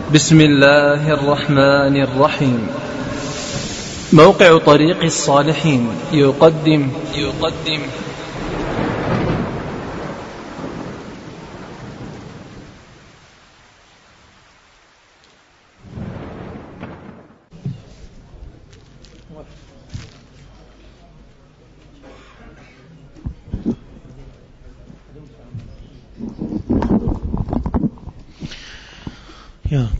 بسم الله الرحمن الرحيم موقع طريق الصالحين يقدم يقدم يا رب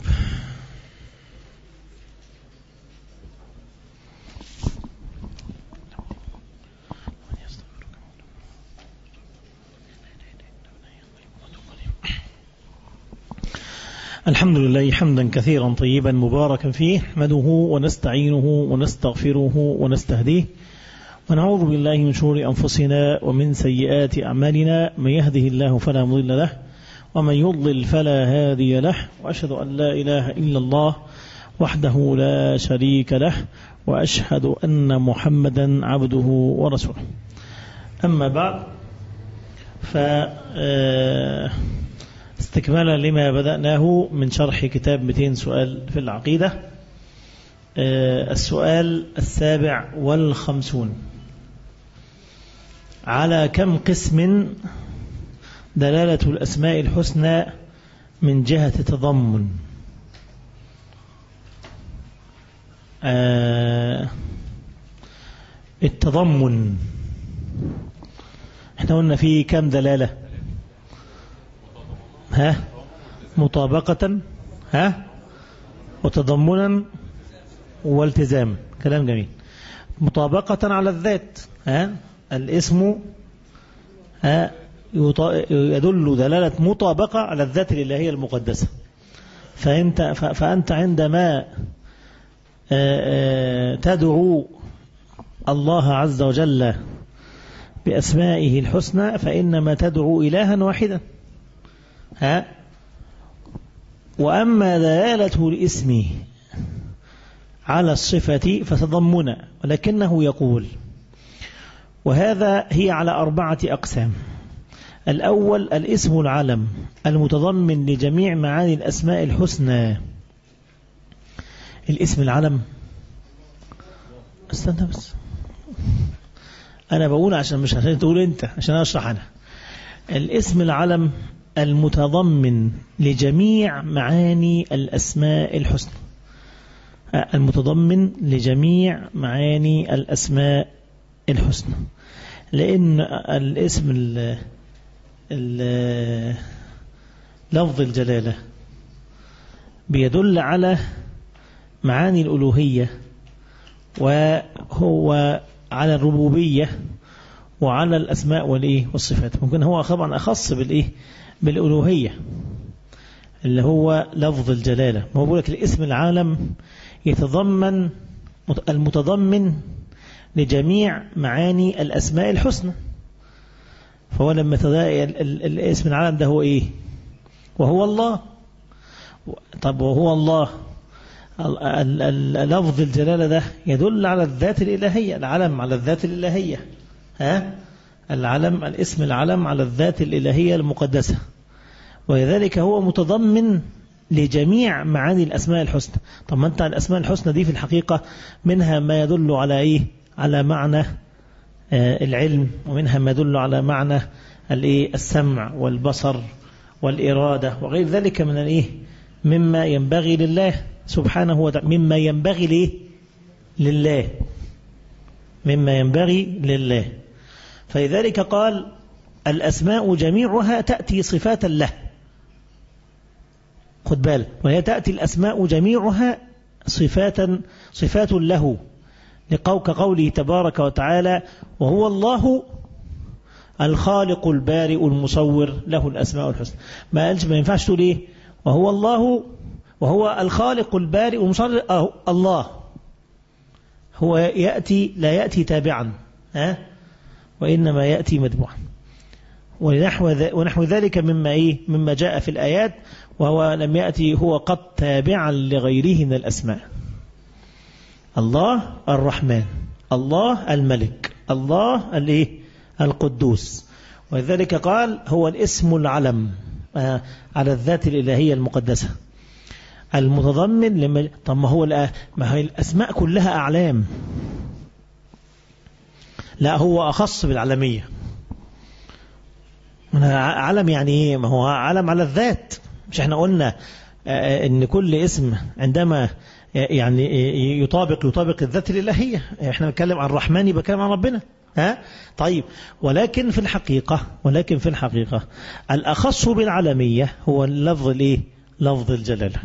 الحمد لله حمدا كثيرا طيبا مباركا فيه نحمده ونستعينه ونستغفره ونستهديه ونعوذ بالله من شرور أنفسنا ومن سيئات أعمالنا من يهده الله فلا مضل له ومن يضلل فلا هادي له وأشهد أن لا إله إلا الله وحده لا شريك له وأشهد أن محمدا عبده ورسوله أما بعد ف استكمالا لما بدأناه من شرح كتاب 200 سؤال في العقيدة السؤال السابع والخمسون على كم قسم دلالة الأسماء الحسنى من جهة تضمن آه التضمن احنا قلنا فيه كم دلالة ها مطابقة ها وتضمنا والتزام كلام جميل مطابقة على الذات ها الاسم ها يدل دلالة مطابقة على الذات الإلهية المقدسة فأنت, فأنت عندما تدعو الله عز وجل بأسمائه الحسنى فإنما تدعو إلها واحدا ها وأما دلالة الاسم على الصفة فتضمن ولكنه يقول وهذا هي على أربعة أقسام الأول الاسم العلم المتضمن لجميع معاني الأسماء الحسنى الاسم العلم استنى بس أنا بقول عشان مش عشان تقول أنت عشان أشرح أنا الاسم العلم المتضمن لجميع معاني الأسماء الحسنى المتضمن لجميع معاني الأسماء الحسنى لأن الاسم لفظ الجلالة بيدل على معاني الألوهية وهو على الربوبية وعلى الأسماء والإيه والصفات ممكن هو طبعا أخص بالإيه بالألوهية اللي هو لفظ الجلالة ما هو بقول لك الاسم العالم يتضمن المتضمن لجميع معاني الأسماء الحسنى فهو لما الاسم العالم ده هو إيه وهو الله طب وهو الله لفظ الجلالة ده يدل على الذات الإلهية العلم على الذات الإلهية ها العلم الاسم العلم على الذات الإلهية المقدسة ولذلك هو متضمن لجميع معاني الأسماء الحسنى طب ما أنت الأسماء الحسنى دي في الحقيقة منها ما يدل على إيه على معنى آه العلم ومنها ما يدل على معنى الإيه السمع والبصر والإرادة وغير ذلك من الإيه مما ينبغي لله سبحانه وتعالى مما ينبغي ليه لله مما ينبغي لله فلذلك قال الأسماء جميعها تأتي صفات له خد بالك وهي تأتي الأسماء جميعها صفات صفات له كقوله تبارك وتعالى وهو الله الخالق البارئ المصور له الأسماء الحسنى ما قالش ما ينفعش تقول إيه وهو الله وهو الخالق البارئ المصور الله هو يأتي لا يأتي تابعا ها وإنما يأتي متبوعا ونحو, ونحو ذلك مما إيه مما جاء في الآيات وهو لم يأتي هو قد تابعا لغيره من الأسماء الله الرحمن الله الملك الله الايه القدوس ولذلك قال هو الاسم العلم على الذات الإلهية المقدسة المتضمن لما طب ما هو الأ- ما هي الأسماء كلها أعلام لا هو أخص بالعلمية أنا ع- علم يعني إيه ما هو علم على الذات مش احنا قلنا آه، ان كل اسم عندما آه، يعني آه، يطابق يطابق الذات الإلهية احنا بنتكلم عن الرحمن بكلام عن ربنا ها طيب ولكن في الحقيقة ولكن في الحقيقة الأخص بالعلمية هو اللفظ الايه لفظ الجلالة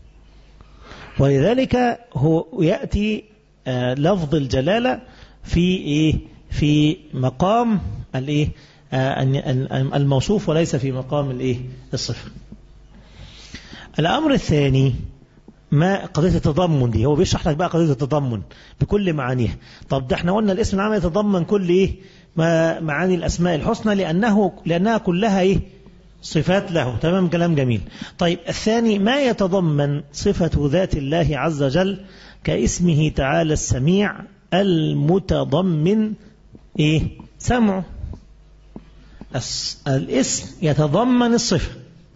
ولذلك هو يأتي آه، لفظ الجلالة في إيه في مقام الإيه آه، أن- أن- الموصوف وليس في مقام الإيه الصفة الأمر الثاني ما قضية التضمن دي هو بيشرح لك بقى قضية التضمن بكل معانيها طب ده احنا قلنا الاسم العام يتضمن كل ايه ما معاني الأسماء الحسنى لأنه لأنها كلها ايه صفات له تمام كلام جميل طيب الثاني ما يتضمن صفة ذات الله عز وجل كاسمه تعالى السميع المتضمن ايه سمعه الس- الاسم يتضمن الصفة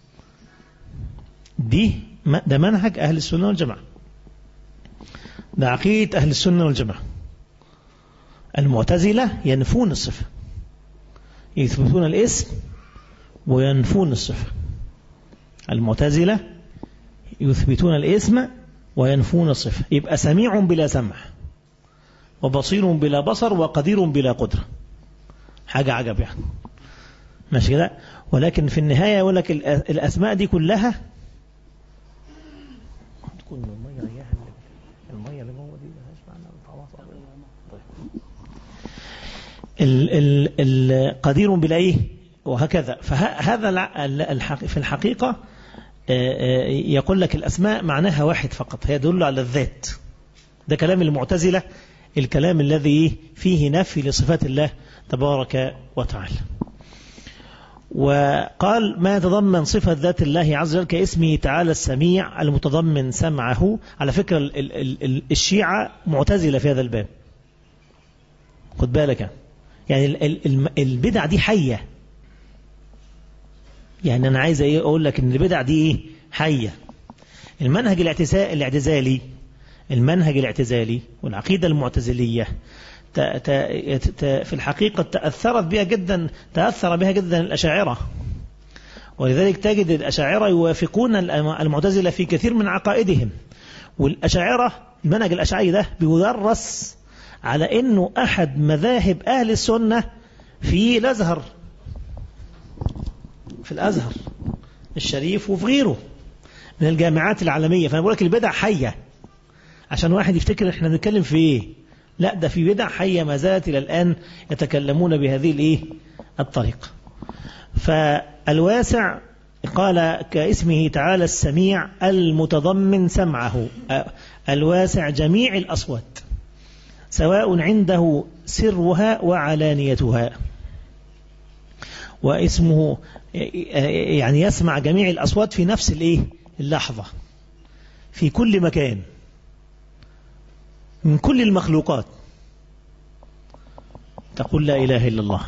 دي م- ده منهج أهل السنة والجماعة ده عقيدة أهل السنة والجماعة المعتزلة ينفون الصفة يثبتون الاسم وينفون الصفة المعتزلة يثبتون الاسم وينفون الصفة يبقى سميع بلا سمع وبصير بلا بصر وقدير بلا قدرة حاجة عجب يعني ماشي كده ولكن في النهاية يقول لك الأ- الأسماء دي كلها تكون المية رياح اللي- المية اللي جوه دي ملهاش معنى طعمها صعب. طيب. ال ال ال قدير بلا ايه وهكذا فهذا الع- ال- الحق في الحقيقة آه، آه، يقول لك الأسماء معناها واحد فقط هي يدل على الذات ده كلام المعتزلة الكلام الذي فيه نفي لصفات الله تبارك وتعالى وقال ما يتضمن صفة ذات الله عز وجل كاسمه تعالى السميع المتضمن سمعه على فكرة ال- ال- ال- ال- الشيعة معتزلة في هذا الباب خد بالك يعني ال- ال- الم- البدع دي حية يعني أنا عايز إيه أقول لك إن البدع دي إيه حية المنهج الاعتزا- الاعتزالي المنهج الاعتزالي والعقيدة المعتزلية ت- ت- ت- في الحقيقة تأثرت بها جدا تأثر بها جدا الأشاعرة ولذلك تجد الأشاعرة يوافقون الم- المعتزلة في كثير من عقائدهم والأشاعرة المنهج الأشعري ده بيدرس على أنه أحد مذاهب أهل السنة في الأزهر في الأزهر الشريف وفي غيره من الجامعات العالمية فأنا بقول لك البدع حية عشان واحد يفتكر احنا بنتكلم في ايه لا ده في بدع حية ما زالت إلى الآن يتكلمون بهذه الايه الطريقة فالواسع قال كاسمه تعالى السميع المتضمن سمعه الواسع جميع الأصوات سواء عنده سرها وعلانيتها واسمه يعني يسمع جميع الأصوات في نفس الايه اللحظة في كل مكان من كل المخلوقات تقول لا إله إلا الله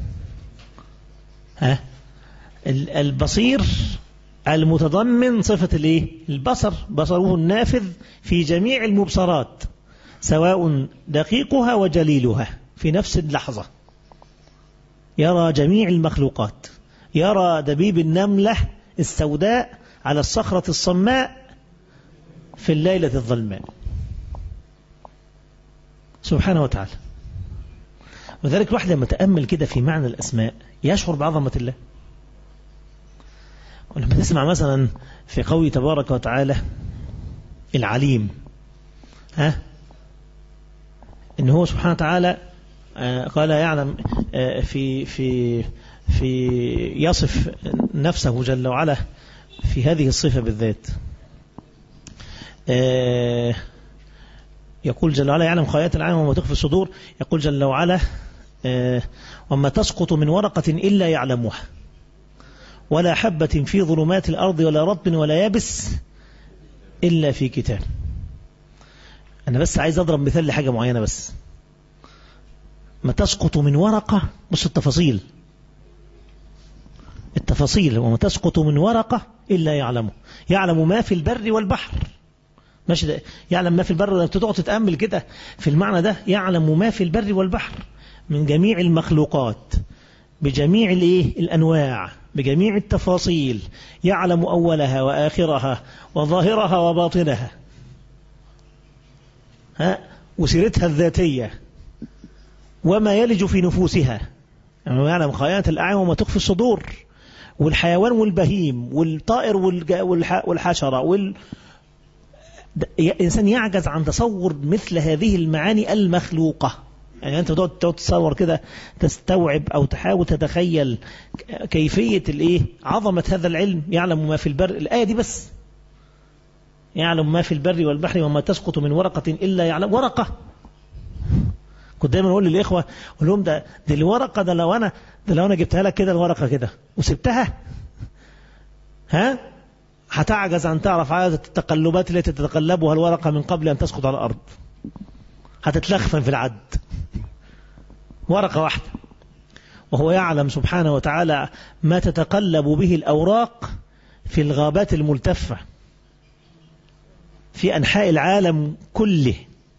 ها البصير المتضمن صفة الايه البصر بصره النافذ في جميع المبصرات سواء دقيقها وجليلها في نفس اللحظة يرى جميع المخلوقات يرى دبيب النملة السوداء على الصخرة الصماء في الليلة الظلماء سبحانه وتعالى وذلك الواحد لما تأمل كده في معنى الأسماء يشعر بعظمة الله ولما تسمع مثلا في قول تبارك وتعالى العليم ها إن هو سبحانه وتعالى قال يعلم في في في يصف نفسه جل وعلا في هذه الصفة بالذات يقول جل وعلا يعلم خائنة العالم وما تخفي الصدور يقول جل وعلا وما تسقط من ورقة إلا يعلمها ولا حبة في ظلمات الأرض ولا رطب ولا يابس إلا في كتاب أنا بس عايز أضرب مثال لحاجة معينة بس ما تسقط من ورقة بص التفاصيل التفاصيل وما تسقط من ورقة إلا يعلمه يعلم ما في البر والبحر ماشي ده يعلم ما في البر لما تقعد تتأمل كده في المعنى ده يعلم ما في البر والبحر من جميع المخلوقات بجميع الايه الأنواع بجميع التفاصيل يعلم أولها وآخرها وظاهرها وباطنها ها وسيرتها الذاتية وما يلج في نفوسها يعني يعلم خيانة الأعين وما تخفي الصدور والحيوان والبهيم والطائر والحشرة وال... إنسان يعجز عن تصور مثل هذه المعاني المخلوقة يعني أنت تقعد تتصور كده تستوعب أو تحاول تتخيل كيفية الإيه عظمة هذا العلم يعلم ما في البر الآية دي بس يعلم ما في البر والبحر وما تسقط من ورقة إلا يعلم ورقة كنت دايما اقول للاخوه اقول لهم ده دي الورقه ده لو انا ده لو انا جبتها لك كده الورقه كده وسبتها ها هتعجز عن تعرف عدد التقلبات التي تتقلبها الورقه من قبل ان تسقط على الارض هتتلخفن في العد ورقه واحده وهو يعلم سبحانه وتعالى ما تتقلب به الاوراق في الغابات الملتفه في انحاء العالم كله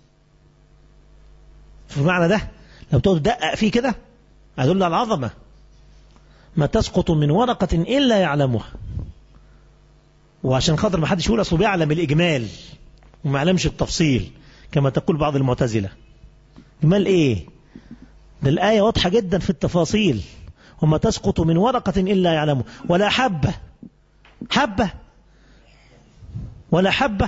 في المعنى ده لو تقعد تدقق فيه كده هتقول على العظمة ما تسقط من ورقة إلا يعلمها وعشان خاطر ما حدش يقول أصله بيعلم الإجمال وما يعلمش التفصيل كما تقول بعض المعتزلة إجمال إيه ده الآية واضحة جدا في التفاصيل وما تسقط من ورقة إلا يعلمه ولا حبة حبة ولا حبة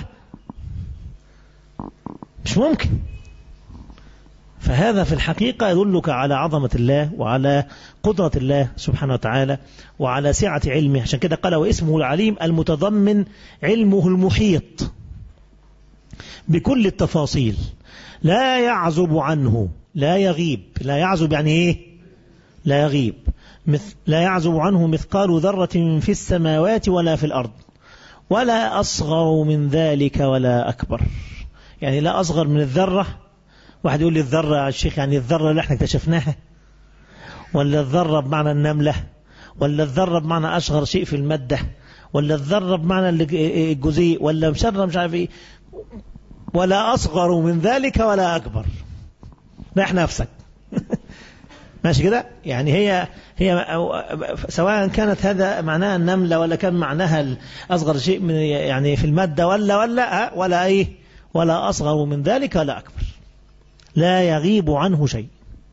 مش ممكن فهذا في الحقيقة يدلك على عظمة الله وعلى قدرة الله سبحانه وتعالى وعلى سعة علمه عشان كده قال واسمه العليم المتضمن علمه المحيط بكل التفاصيل لا يعزب عنه لا يغيب لا يعزب يعني ايه لا يغيب لا يعزب عنه مثقال ذرة في السماوات ولا في الأرض ولا أصغر من ذلك ولا أكبر يعني لا أصغر من الذرة واحد يقول لي الذرة يا الشيخ يعني الذرة اللي احنا اكتشفناها ولا الذرة بمعنى النملة ولا الذرة بمعنى أصغر شيء في المادة ولا الذرة بمعنى الجزيء ولا مشرة مش عارف ايه ولا أصغر من ذلك ولا أكبر ريح نفسك ماشي كده يعني هي هي سواء كانت هذا معناها النملة ولا كان معناها أصغر شيء من يعني في المادة ولا ولا ولا ايه ولا أصغر من ذلك ولا أكبر لا يغيب عنه شيء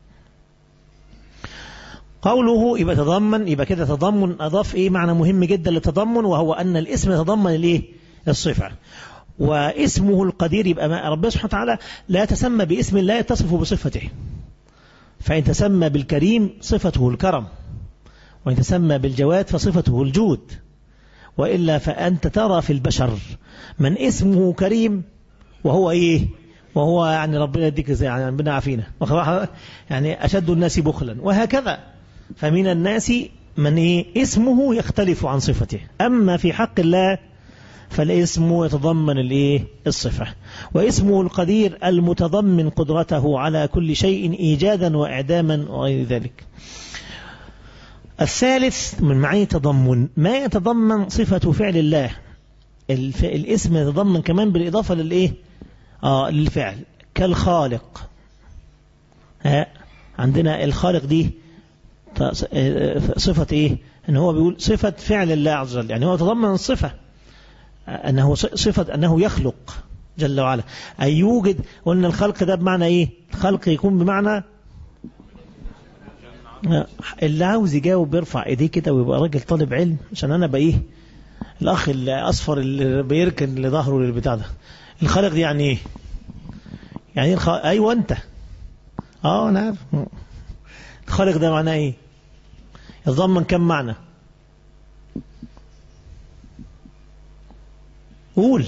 قوله يبقى تضمن يبقى كده تضمن أضاف إيه معنى مهم جدا للتضمن وهو أن الاسم يتضمن الإيه الصفة واسمه القدير يبقى ربنا سبحانه وتعالى لا يتسمى باسم لا يتصف بصفته فإن تسمى بالكريم صفته الكرم وإن تسمى بالجواد فصفته الجود وإلا فأنت ترى في البشر من اسمه كريم وهو إيه وهو يعني ربنا يديك زي يعني ربنا عافينا يعني أشد الناس بخلا وهكذا فمن الناس من إيه اسمه يختلف عن صفته أما في حق الله فالاسم يتضمن الايه الصفة واسمه القدير المتضمن قدرته على كل شيء إيجادا وإعداما وغير ذلك الثالث من معاني تضمن ما يتضمن صفة فعل الله الاسم يتضمن كمان بالإضافة للإيه آه للفعل كالخالق ها عندنا الخالق دي صفة ايه ان هو بيقول صفة فعل الله عز وجل يعني هو تضمن الصفة انه صفة انه يخلق جل وعلا اي يوجد قلنا الخلق ده بمعنى ايه الخلق يكون بمعنى اللي عاوز يجاوب بيرفع ايديه كده ويبقى راجل طالب علم عشان انا بقى ايه الاخ الاصفر اللي بيركن لظهره للبتاع ده الخالق دي يعني ايه يعني الخ... ايوه انت اه انا عارف الخالق ده معناه ايه يتضمن كم معنى قول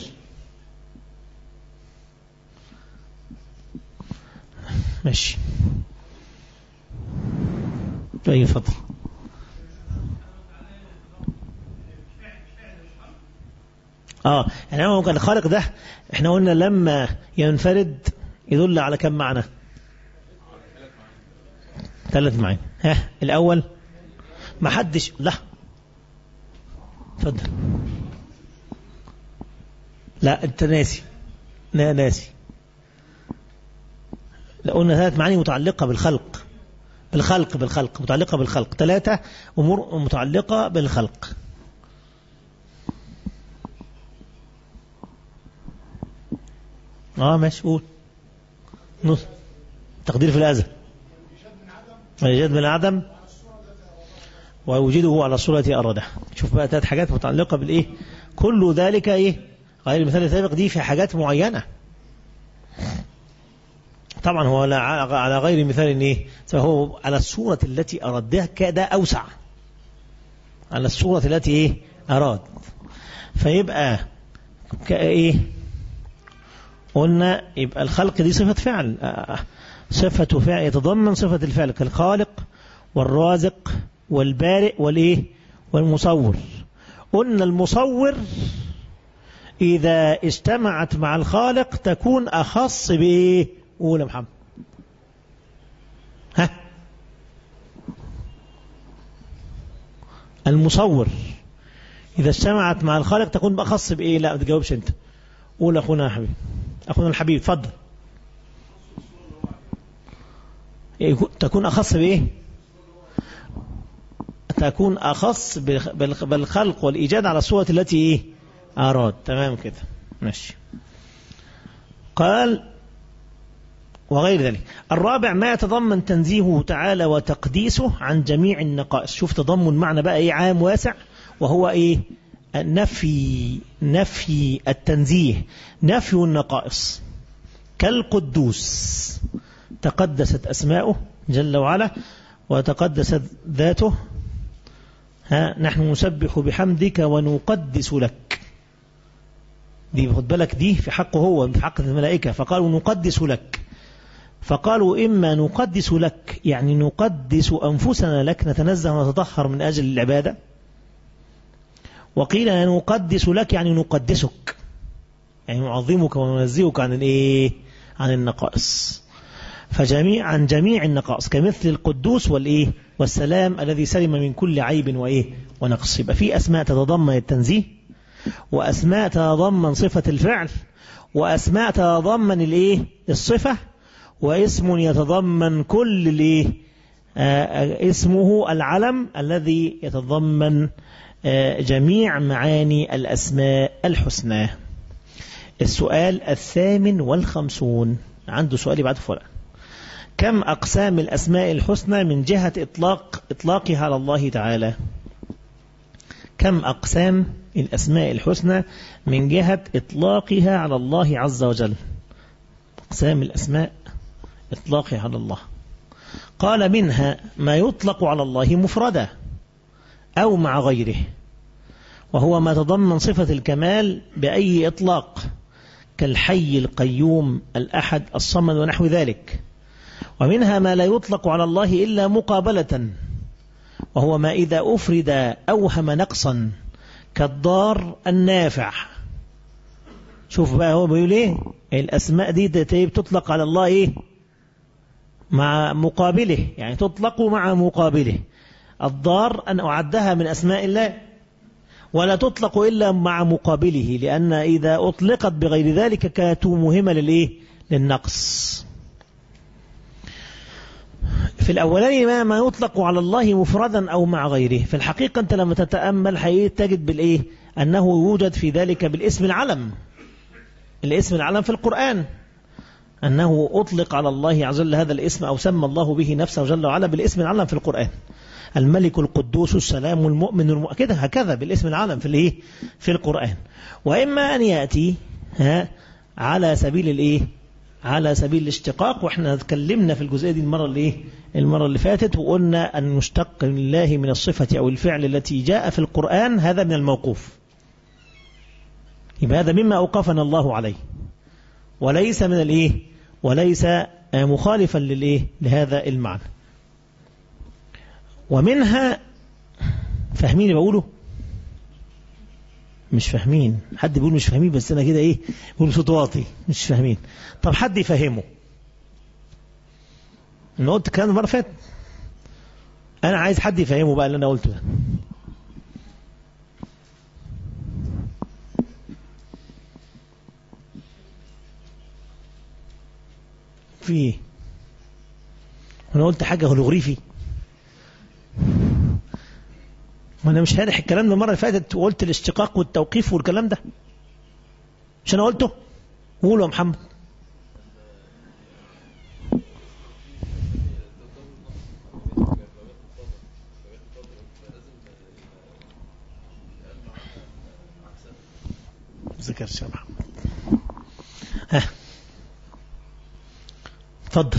ماشي اي فضل اه يعني هو كان الخالق ده احنا قلنا لما ينفرد يدل على كم معنى ثلاث معاني ها الاول ما حدش لا تفضل لا انت ناسي لا ناسي لا قلنا ثلاث معاني متعلقة بالخلق بالخلق بالخلق متعلقة بالخلق ثلاثة أمور متعلقة بالخلق اه ماشي قول نص تقدير في الأذى إيجاد من العدم ويوجده على الصورة التي أرادها شوف بقى ثلاث حاجات متعلقة بالإيه كل ذلك إيه غير المثال السابق دي في حاجات معينة طبعا هو على غير مثال إيه فهو على الصورة التي أردها كده أوسع على الصورة التي إيه أراد فيبقى كإيه قلنا يبقى الخلق دي صفة فعل صفة فعل يتضمن صفة الفعل كالخالق والرازق والبارئ والإيه والمصور قلنا المصور إذا اجتمعت مع الخالق تكون أخص بإيه قول يا محمد ها المصور إذا اجتمعت مع الخالق تكون أخص بإيه لا ما تجاوبش أنت قول أخونا يا حبيبي أخونا الحبيب اتفضل تكون أخص بإيه تكون أخص بالخلق والإيجاد على الصورة التي إيه أراد تمام كده ماشي قال وغير ذلك الرابع ما يتضمن تنزيهه تعالى وتقديسه عن جميع النقائص شوف تضمن معنى بقى ايه عام واسع وهو ايه نفي نفي التنزيه نفي النقائص كالقدوس تقدست أسماؤه جل وعلا وتقدست ذاته ها نحن نسبح بحمدك ونقدس لك دي خد بالك دي في حقه هو في حق الملائكة فقالوا نقدس لك فقالوا إما نقدس لك يعني نقدس أنفسنا لك نتنزه ونتطهر من أجل العبادة وقيل نقدس لك يعني نقدسك يعني نعظمك وننزهك عن الايه عن النقائص فجميع عن جميع النقائص كمثل القدوس والايه والسلام الذي سلم من كل عيب وايه ونقص يبقى في اسماء تتضمن التنزيه واسماء تتضمن صفة الفعل واسماء تتضمن الايه الصفة واسم يتضمن كل الايه آه اسمه العلم الذي يتضمن آه جميع معاني الأسماء الحسنى السؤال الثامن والخمسون عنده سؤال بعد فرق كم أقسام الأسماء الحسنى من جهة إطلاق إطلاقها على الله تعالى كم أقسام الأسماء الحسنى من جهة إطلاقها على الله عز وجل أقسام الأسماء إطلاقها على الله قال منها ما يطلق على الله مفردا أو مع غيره وهو ما تضمن صفة الكمال بأي إطلاق كالحي القيوم الأحد الصمد ونحو ذلك ومنها ما لا يطلق على الله إلا مقابلة وهو ما إذا أفرد أوهم نقصا كالضار النافع شوف بقى هو بيقول ايه الأسماء دي تطلق على الله ايه مع مقابله يعني تطلق مع مقابله الضار أن أعدها من أسماء الله ولا تطلق إلا مع مقابله لأن إذا أطلقت بغير ذلك كانت مهمة للإيه؟ للنقص في الأولاني ما, ما يطلق على الله مفردا أو مع غيره في الحقيقة أنت لما تتأمل حقيقة تجد بالإيه أنه يوجد في ذلك بالاسم العلم الاسم العلم في القرآن أنه أطلق على الله عز وجل هذا الاسم أو سمى الله به نفسه جل وعلا بالاسم العلم في القرآن الملك القدوس السلام المؤمن الم... كده هكذا بالاسم العلم في الايه في القرآن وإما أن يأتي ها على سبيل الايه على سبيل الاشتقاق واحنا اتكلمنا في الجزئيه دي المره اللي ايه المره اللي فاتت وقلنا ان نشتق لله من الصفه او الفعل التي جاء في القران هذا من الموقوف يبقى هذا مما اوقفنا الله عليه وليس من الايه وليس مخالفا للايه لهذا المعنى ومنها فاهمين اللي بقوله مش فاهمين حد بيقول مش فاهمين بس انا كده ايه بقول صوت واطي مش فاهمين طب حد يفهمه انا قلت الكلام المره فاتت انا عايز حد يفهمه بقى اللي انا قلته ده في ايه انا قلت حاجة هولوغريفي وانا مش هارح الكلام ده المرة اللي فاتت وقلت الاشتقاق والتوقيف والكلام ده مش انا قلته قولوا يا محمد ذكرش يا محمد ها اتفضل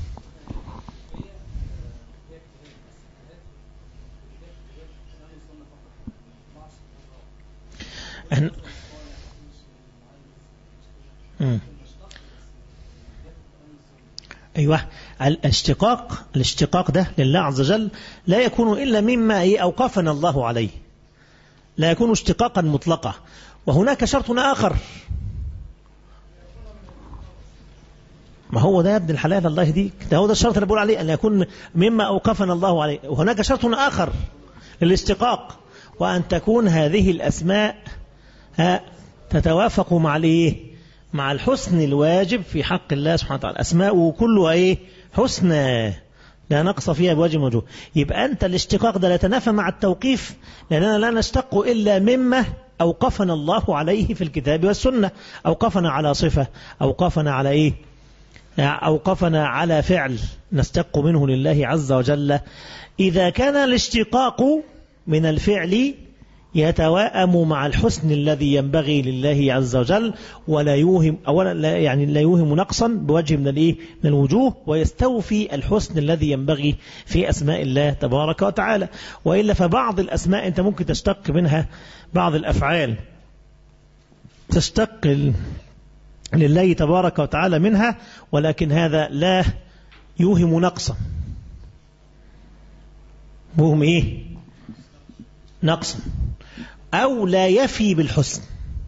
احنا مم. ايوه الاشتقاق الاشتقاق ده لله عز وجل لا يكون الا مما إيه اوقفنا الله عليه لا يكون اشتقاقا مطلقا وهناك شرط آخر ما هو ده يا ابن الحلال الله يهديك ده هو ده الشرط اللي بقول عليه أن يكون مما أوقفنا الله عليه وهناك شرط آخر للاشتقاق وأن تكون هذه الأسماء تتوافق مع الايه مع الحسن الواجب في حق الله سبحانه وتعالى أسماءه كلها إيه حسنى لا نقص فيها بوجه موجود يبقى أنت الاشتقاق ده لا يتنافى مع التوقيف لأننا لا نشتق إلا مما أوقفنا الله عليه في الكتاب والسنة أوقفنا على صفة أوقفنا على إيه أوقفنا على فعل نستق منه لله عز وجل إذا كان الاشتقاق من الفعل يتواءم مع الحسن الذي ينبغي لله عز وجل ولا يوهم أولا لا يعني لا يوهم نقصا بوجه من الايه من الوجوه ويستوفي الحسن الذي ينبغي في أسماء الله تبارك وتعالى وإلا فبعض الأسماء أنت ممكن تشتق منها بعض الأفعال تشتق لله تبارك وتعالى منها ولكن هذا لا يوهم نقصا يوهم ايه نقصا أو لا يفي بالحسن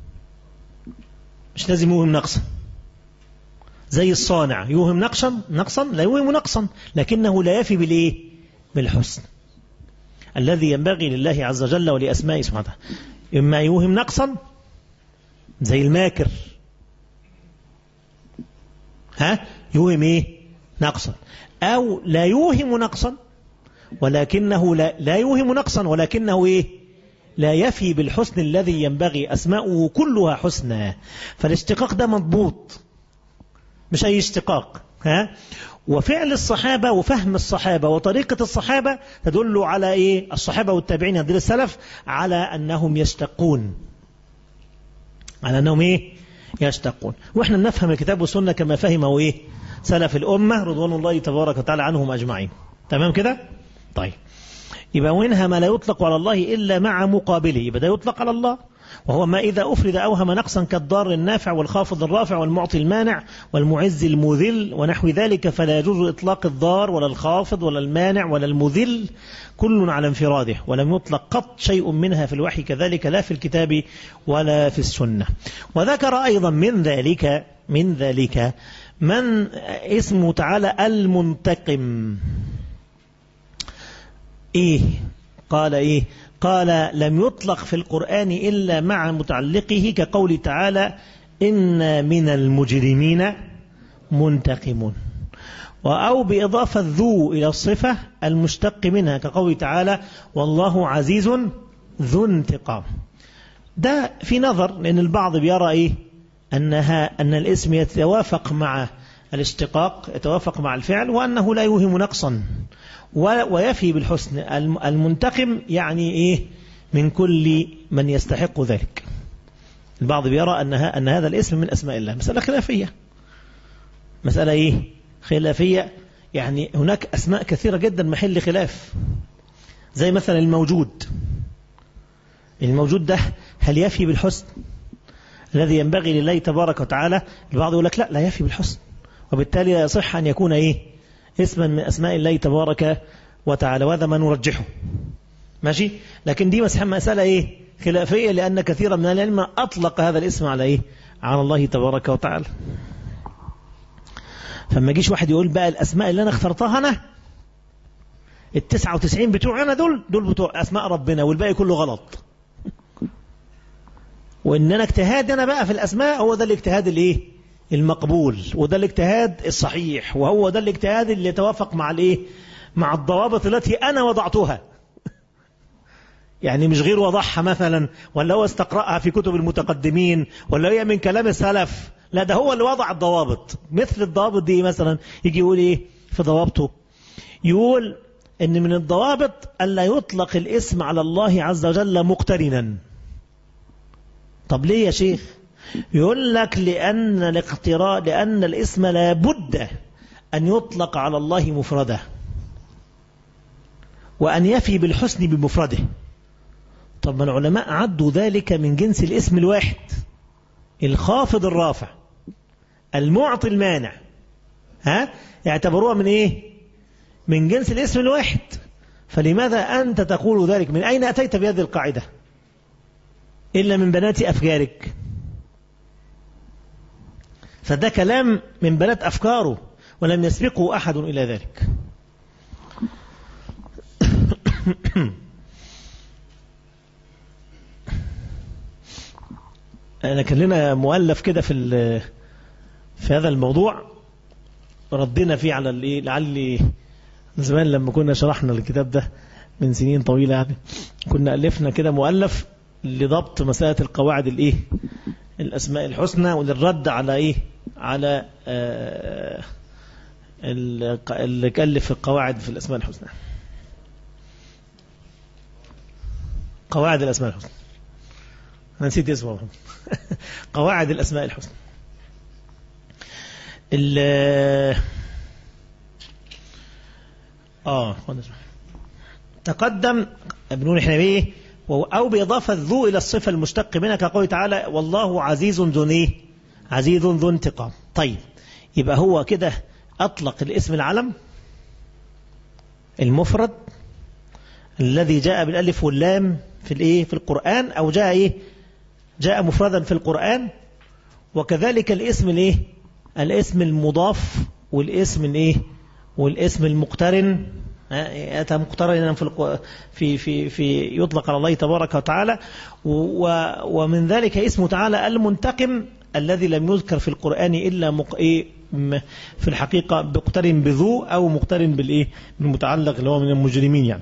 مش لازم يوهم نقصا زي الصانع يوهم نقصا نقصا لا يوهم نقصا لكنه لا يفي بالإيه بالحسن الذي ينبغي لله عز وجل ولأسمائه سبحانه وتعالى إما يوهم نقصا زي الماكر ها يوهم إيه نقصا أو لا يوهم نقصا ولكنه لا, لا يوهم نقصا ولكنه إيه لا يفي بالحسن الذي ينبغي أسماؤه كلها حسنى فالاشتقاق ده مضبوط مش أي اشتقاق ها وفعل الصحابة وفهم الصحابة وطريقة الصحابة تدل على إيه الصحابة والتابعين هذه السلف على أنهم يشتقون على أنهم إيه يشتقون وإحنا نفهم الكتاب والسنة كما فهمه إيه سلف الأمة رضوان الله تبارك وتعالى عنهم أجمعين تمام كده طيب يبقى وينها ما لا يطلق على الله إلا مع مقابله يبقى ده يطلق على الله وهو ما إذا أفرد أوهم نقصا كالضار النافع والخافض الرافع والمعطي المانع والمعز المذل ونحو ذلك فلا يجوز إطلاق الضار ولا الخافض ولا المانع ولا المذل كل على انفراده ولم يطلق قط شيء منها في الوحي كذلك لا في الكتاب ولا في السنة وذكر أيضا من ذلك من ذلك من اسمه تعالى المنتقم إيه قال إيه قال لم يطلق في القرآن إلا مع متعلقه كقول تعالى إن من المجرمين منتقمون أو بإضافة ذو إلى الصفة المشتق منها كقول تعالى والله عزيز ذو انتقام ده في نظر لأن البعض بيرى إيه أنها أن الاسم يتوافق مع الاشتقاق يتوافق مع الفعل وأنه لا يوهم نقصا ويفي بالحسن المنتقم يعني إيه من كل من يستحق ذلك البعض بيرى أنها أن هذا الاسم من أسماء الله مسألة خلافية مسألة إيه خلافية يعني هناك أسماء كثيرة جدا محل خلاف زي مثلا الموجود الموجود ده هل يفي بالحسن الذي ينبغي لله تبارك وتعالى البعض يقول لك لا لا يفي بالحسن وبالتالي لا يصح أن يكون إيه اسما من أسماء الله تبارك وتعالى وهذا ما نرجحه ماشي لكن دي مسألة إيه خلافية لأن كثيرا من العلم أطلق هذا الاسم على إيه على الله تبارك وتعالى فما يجيش واحد يقول بقى الأسماء اللي أنا اخترتها أنا التسعة وتسعين بتوع أنا دول دول بتوع أسماء ربنا والباقي كله غلط وإن أنا اجتهاد أنا بقى في الأسماء هو ده الاجتهاد الإيه المقبول وده الاجتهاد الصحيح وهو ده الاجتهاد اللي يتوافق مع الايه مع الضوابط التي انا وضعتها يعني مش غير وضعها مثلا ولا هو استقرأها في كتب المتقدمين ولا هي من كلام السلف لا ده هو اللي وضع الضوابط مثل الضوابط دي مثلا يجي يقول ايه في ضوابطه يقول ان من الضوابط الا يطلق الاسم على الله عز وجل مقترنا طب ليه يا شيخ يقول لك لأن الاقتراء لأن الاسم لا بد أن يطلق على الله مفرده وأن يفي بالحسن بمفرده طب ما العلماء عدوا ذلك من جنس الاسم الواحد الخافض الرافع المعطي المانع ها يعتبروها من ايه من جنس الاسم الواحد فلماذا أنت تقول ذلك من أين أتيت بهذه القاعدة إلا من بنات أفكارك فده كلام من بنات أفكاره ولم يسبقه أحد إلى ذلك أنا كان لنا مؤلف كده في في هذا الموضوع ردنا فيه على الايه لعلي زمان لما كنا شرحنا الكتاب ده من سنين طويلة يعني كنا ألفنا كده مؤلف لضبط مسألة القواعد الايه الأسماء الحسنى وللرد على ايه على آه اللي كلف القواعد في الأسماء الحسنى قواعد الأسماء الحسنى أنا نسيت اسمه قواعد الأسماء الحسنى ال آه تقدم ابن احنا بايه أو بإضافة ذو إلى الصفة المشتق منها كقوله تعالى والله عزيز ذو ايه عزيز ذو انتقام طيب يبقى هو كده أطلق الاسم العلم المفرد الذي جاء بالالف واللام في الايه في القرآن أو جاء ايه جاء مفردا في القرآن وكذلك الاسم الايه الاسم المضاف والاسم الايه والاسم المقترن أتى مقترنا في في في في يطلق على الله تبارك وتعالى ومن ذلك اسمه تعالى المنتقم الذي لم يذكر في القرآن إلا مق... إيه في الحقيقة مقترن بذو أو مقترن بالإيه بالمتعلق اللي هو من المجرمين يعني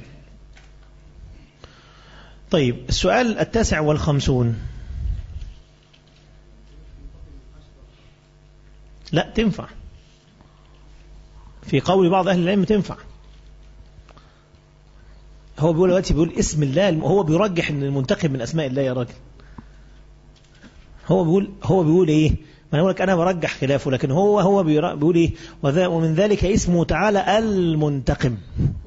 طيب السؤال التاسع والخمسون لا تنفع في قول بعض أهل العلم تنفع هو بيقول دلوقتي بيقول اسم الله هو بيرجح ان المنتخب من اسماء الله يا راجل هو بيقول هو بيقول ايه ما انا لك انا برجح خلافه لكن هو هو بيقول ايه ومن ذلك اسمه تعالى المنتقم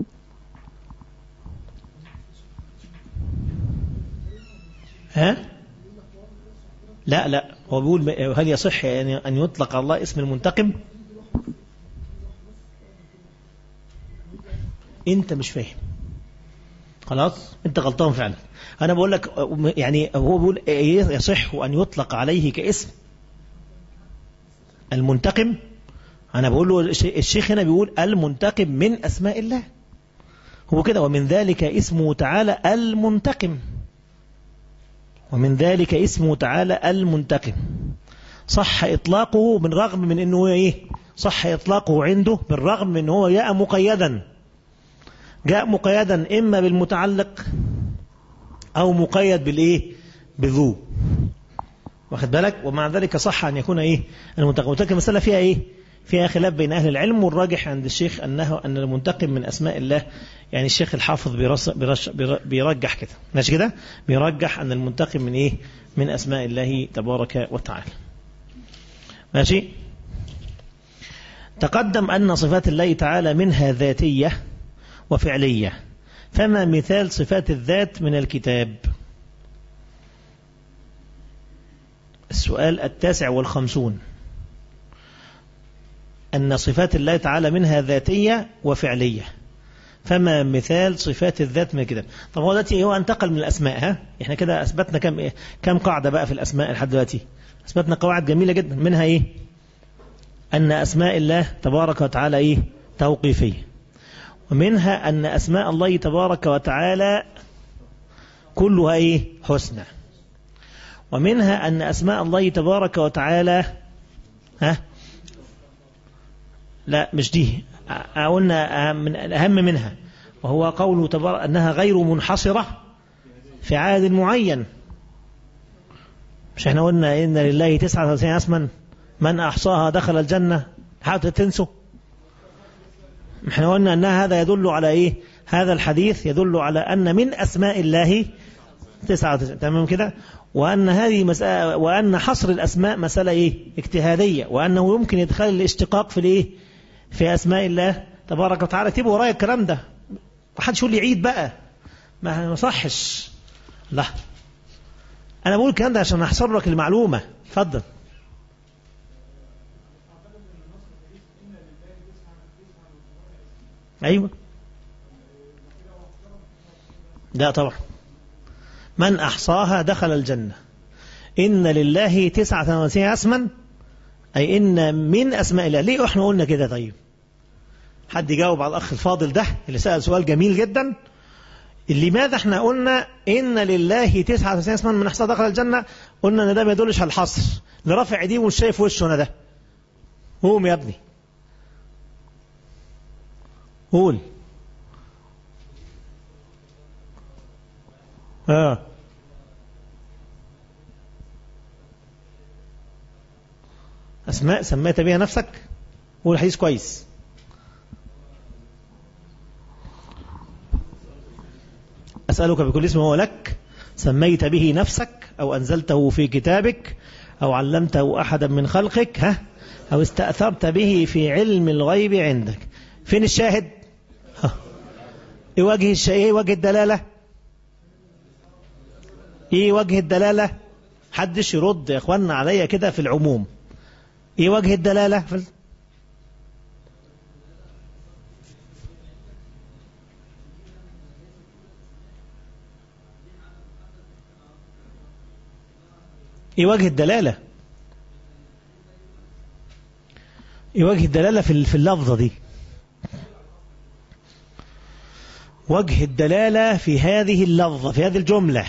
ها لا لا هو بيقول هل يصح يعني أن يطلق على الله اسم المنتقم انت مش فاهم خلاص انت غلطان فعلا انا بقول لك يعني هو بيقول يصح ان يطلق عليه كاسم المنتقم انا بقول له الشيخ هنا بيقول المنتقم من اسماء الله هو كده ومن ذلك اسمه تعالى المنتقم ومن ذلك اسمه تعالى المنتقم صح إطلاقه بالرغم من أنه إيه صح إطلاقه عنده بالرغم من أنه هو جاء مقيدا جاء مقيدا إما بالمتعلق أو مقيد بالإيه بذو واخد بالك ومع ذلك صح أن يكون إيه المنتقم المنتقم المسألة فيها إيه فيها خلاف بين أهل العلم والراجح عند الشيخ أنه أن المنتقم من أسماء الله يعني الشيخ الحافظ بيرس بيرش بيرجح كده ماشي كده بيرجح أن المنتقم من إيه من أسماء الله تبارك وتعالى ماشي تقدم أن صفات الله تعالى منها ذاتية وفعلية فما مثال صفات الذات من الكتاب السؤال التاسع والخمسون أن صفات الله تعالى منها ذاتية وفعلية فما مثال صفات الذات من الكتاب طب هو دلوقتي هو انتقل من الأسماء ها احنا كده أثبتنا كم إيه؟ كم قاعدة بقى في الأسماء لحد دلوقتي أثبتنا قواعد جميلة جدا منها إيه أن أسماء الله تبارك وتعالى إيه توقيفية ومنها أن أسماء الله تبارك وتعالى كلها إيه حسنى ومنها أن أسماء الله تبارك وتعالى ها لا مش دي قلنا من الأهم منها وهو قوله تبارك أنها غير منحصرة في عدد معين مش احنا قلنا إن لله تسعة وتسعين اسما من أحصاها دخل الجنة حتى تنسوا احنا قلنا أن هذا يدل على إيه هذا الحديث يدل على أن من أسماء الله تسعة وتسعين تمام كده وأن هذه مسألة وأن حصر الأسماء مسألة إيه اجتهادية وأنه يمكن إدخال الاشتقاق في الإيه في أسماء الله تبارك وتعالى اكتبوا ورايا الكلام ده محدش يقول لي عيد بقى ما صحش لا أنا بقول الكلام ده عشان أحصر لك المعلومة اتفضل أيوة لا طبعا من أحصاها دخل الجنة إن لله تسعة وتسعين اسما أي إن من أسماء الله ليه إحنا قلنا كده طيب حد يجاوب على الأخ الفاضل ده اللي سأل سؤال جميل جدا لماذا احنا قلنا إن لله تسعة وتسعين اسما من أحصاها دخل الجنة قلنا إن ده ما يدلش على الحصر لرفع ايديه ومش شايف وشه أنا ده قوم يا ابني قول اه أسماء سميت بها نفسك قول حديث كويس أسألك بكل اسم هو لك سميت به نفسك أو أنزلته في كتابك أو علمته أحدا من خلقك ها أو استأثرت به في علم الغيب عندك فين الشاهد ها. ايه وجه الش... ايه وجه الدلالة ايه وجه الدلالة حدش يرد يا اخوانا عليا كده في العموم ايه وجه الدلالة في ال... ايه وجه الدلالة ايه وجه الدلالة في في اللفظة دي وجه الدلالة في هذه اللفظة في هذه الجملة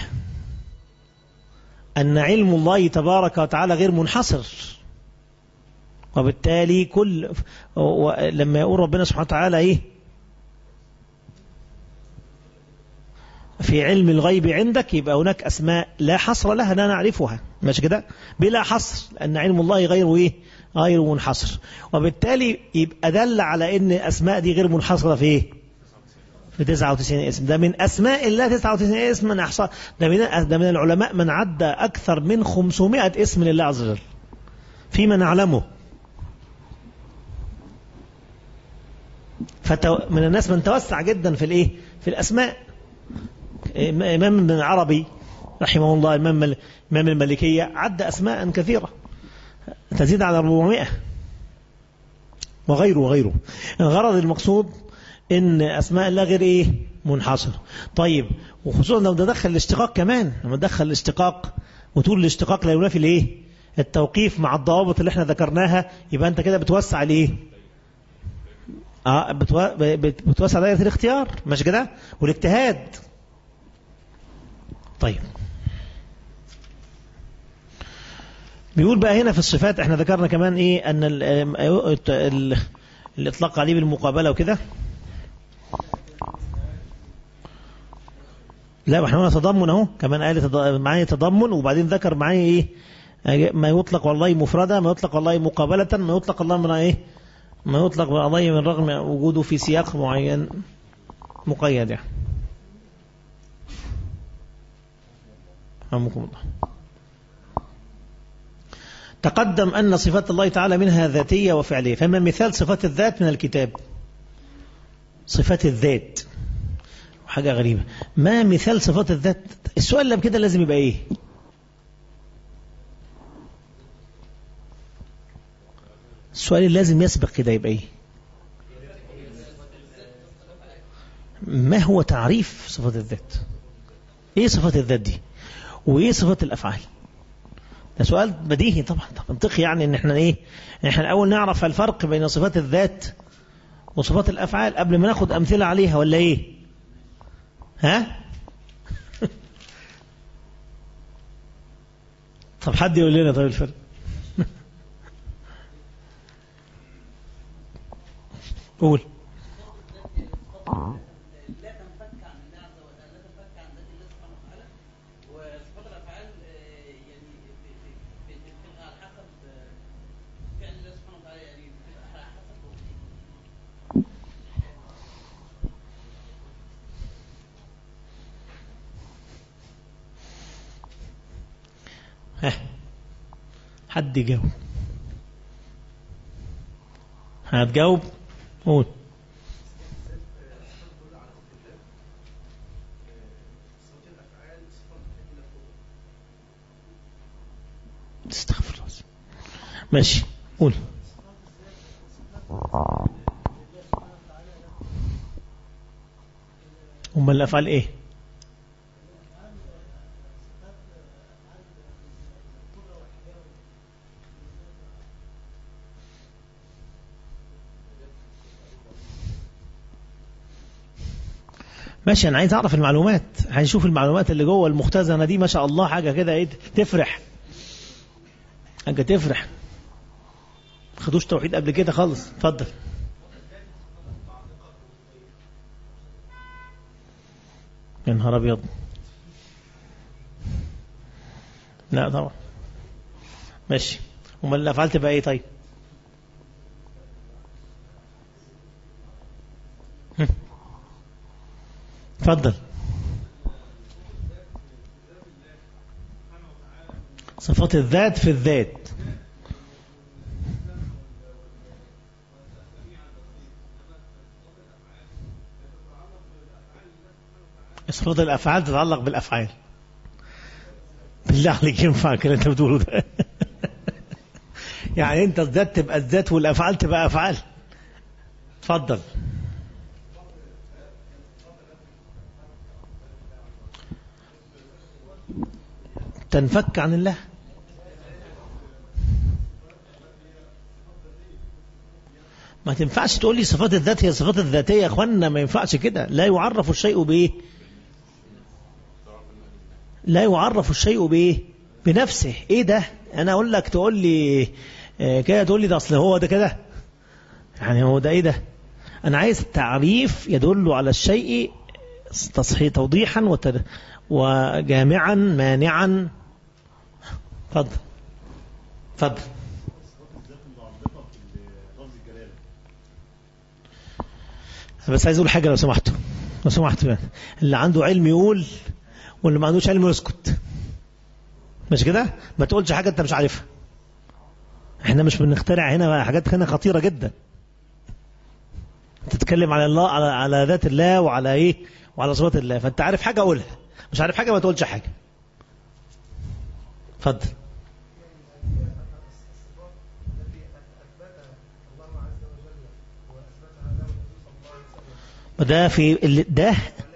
أن علم الله تبارك وتعالى غير منحصر وبالتالي كل لما يقول ربنا سبحانه وتعالى إيه في علم الغيب عندك يبقى هناك أسماء لا حصر لها لا نعرفها ماشي كده بلا حصر لأن علم الله غير إيه غير منحصر وبالتالي يبقى دل على أن أسماء دي غير منحصرة في إيه في 99 اسم ده من أسماء الله 99 اسم من أحصى ده من, ده من العلماء من عدى أكثر من 500 اسم لله عز وجل فيما نعلمه فتو من الناس من توسع جدا في الايه في الاسماء امام ابن العربي رحمه الله امام امام المالكيه عد اسماء كثيره تزيد على 400 وغيره وغيره الغرض المقصود ان اسماء الله غير ايه منحصر طيب وخصوصا لو تدخل الاشتقاق كمان لما تدخل الاشتقاق وتقول الاشتقاق لا ينافي الايه التوقيف مع الضوابط اللي احنا ذكرناها يبقى انت كده بتوسع الايه اه بتو... بتوسع دائره الاختيار مش كده والاجتهاد طيب بيقول بقى هنا في الصفات احنا ذكرنا كمان ايه ان ال ال ال الاطلاق عليه بالمقابله وكده لا احنا قلنا تضمن اهو كمان قال معاني تضمن وبعدين ذكر معاني ايه ما يطلق والله مفردا ما يطلق والله مقابلة ما يطلق الله من ايه ما يطلق والله من رغم وجوده في سياق معين مقيد يعني رحمكم الله تقدم أن صفات الله تعالى منها ذاتية وفعلية فما مثال صفات الذات من الكتاب صفات الذات حاجة غريبة ما مثال صفات الذات السؤال اللي كده لازم يبقى ايه السؤال اللي لازم يسبق كده يبقى ايه ما هو تعريف صفات الذات ايه صفات الذات دي وايه صفات الافعال ده سؤال بديهي طبعا منطقي يعني ان احنا ايه ان احنا الاول نعرف الفرق بين صفات الذات وصفات الافعال قبل ما ناخد امثله عليها ولا ايه ها طب حد يقول لنا طيب الفرق قول لا تنفك عن الله عز وجل لا تنفك عن ذات الله سبحانه وتعالى وصفات الافعال آه، يعني ب- ب- ب- بتبقى على حسب آه، فعل الله سبحانه وتعالى يعني بتبقى على حسب توفيق ها حد يجاوب هتجاوب قول استغفر الله ماشي قول أمال الأفعال إيه ماشي أنا عايز أعرف المعلومات عايز أشوف المعلومات اللي جوه المختزنة دي ما شاء الله حاجة كده إيه تفرح حاجة تفرح خدوش توحيد قبل كده خالص اتفضل يا نهار ابيض لا طبعا ماشي امال الافعال تبقى ايه طيب هم. اتفضل صفات الذات في الذات صفات الافعال تتعلق بالافعال بالله عليك ينفع اللي انت بتقوله ده يعني انت الذات تبقى الذات والافعال تبقى افعال اتفضل تنفك عن الله ما تنفعش تقول لي صفات الذات هي صفات الذاتية يا اخوانا ما ينفعش كده لا يعرف الشيء بايه لا يعرف الشيء بايه بنفسه ايه ده انا اقول لك تقول لي آه، كده تقول لي ده اصل هو ده كده يعني هو ده ايه ده انا عايز تعريف يدل على الشيء تصحيح توضيحا وتر وجامعا مانعا اتفضل اتفضل بس عايز اقول حاجه لو سمحتوا لو سمحتوا يعني. اللي عنده علم يقول واللي ما عندوش علم يسكت مش كده ما تقولش حاجه انت مش عارفها احنا مش بنخترع هنا حاجات هنا خطيره جدا تتكلم على الله على على ذات الله وعلى ايه وعلى صفات الله فانت عارف حاجه قولها مش عارف حاجه ما تقولش حاجه اتفضل وده في ال- ده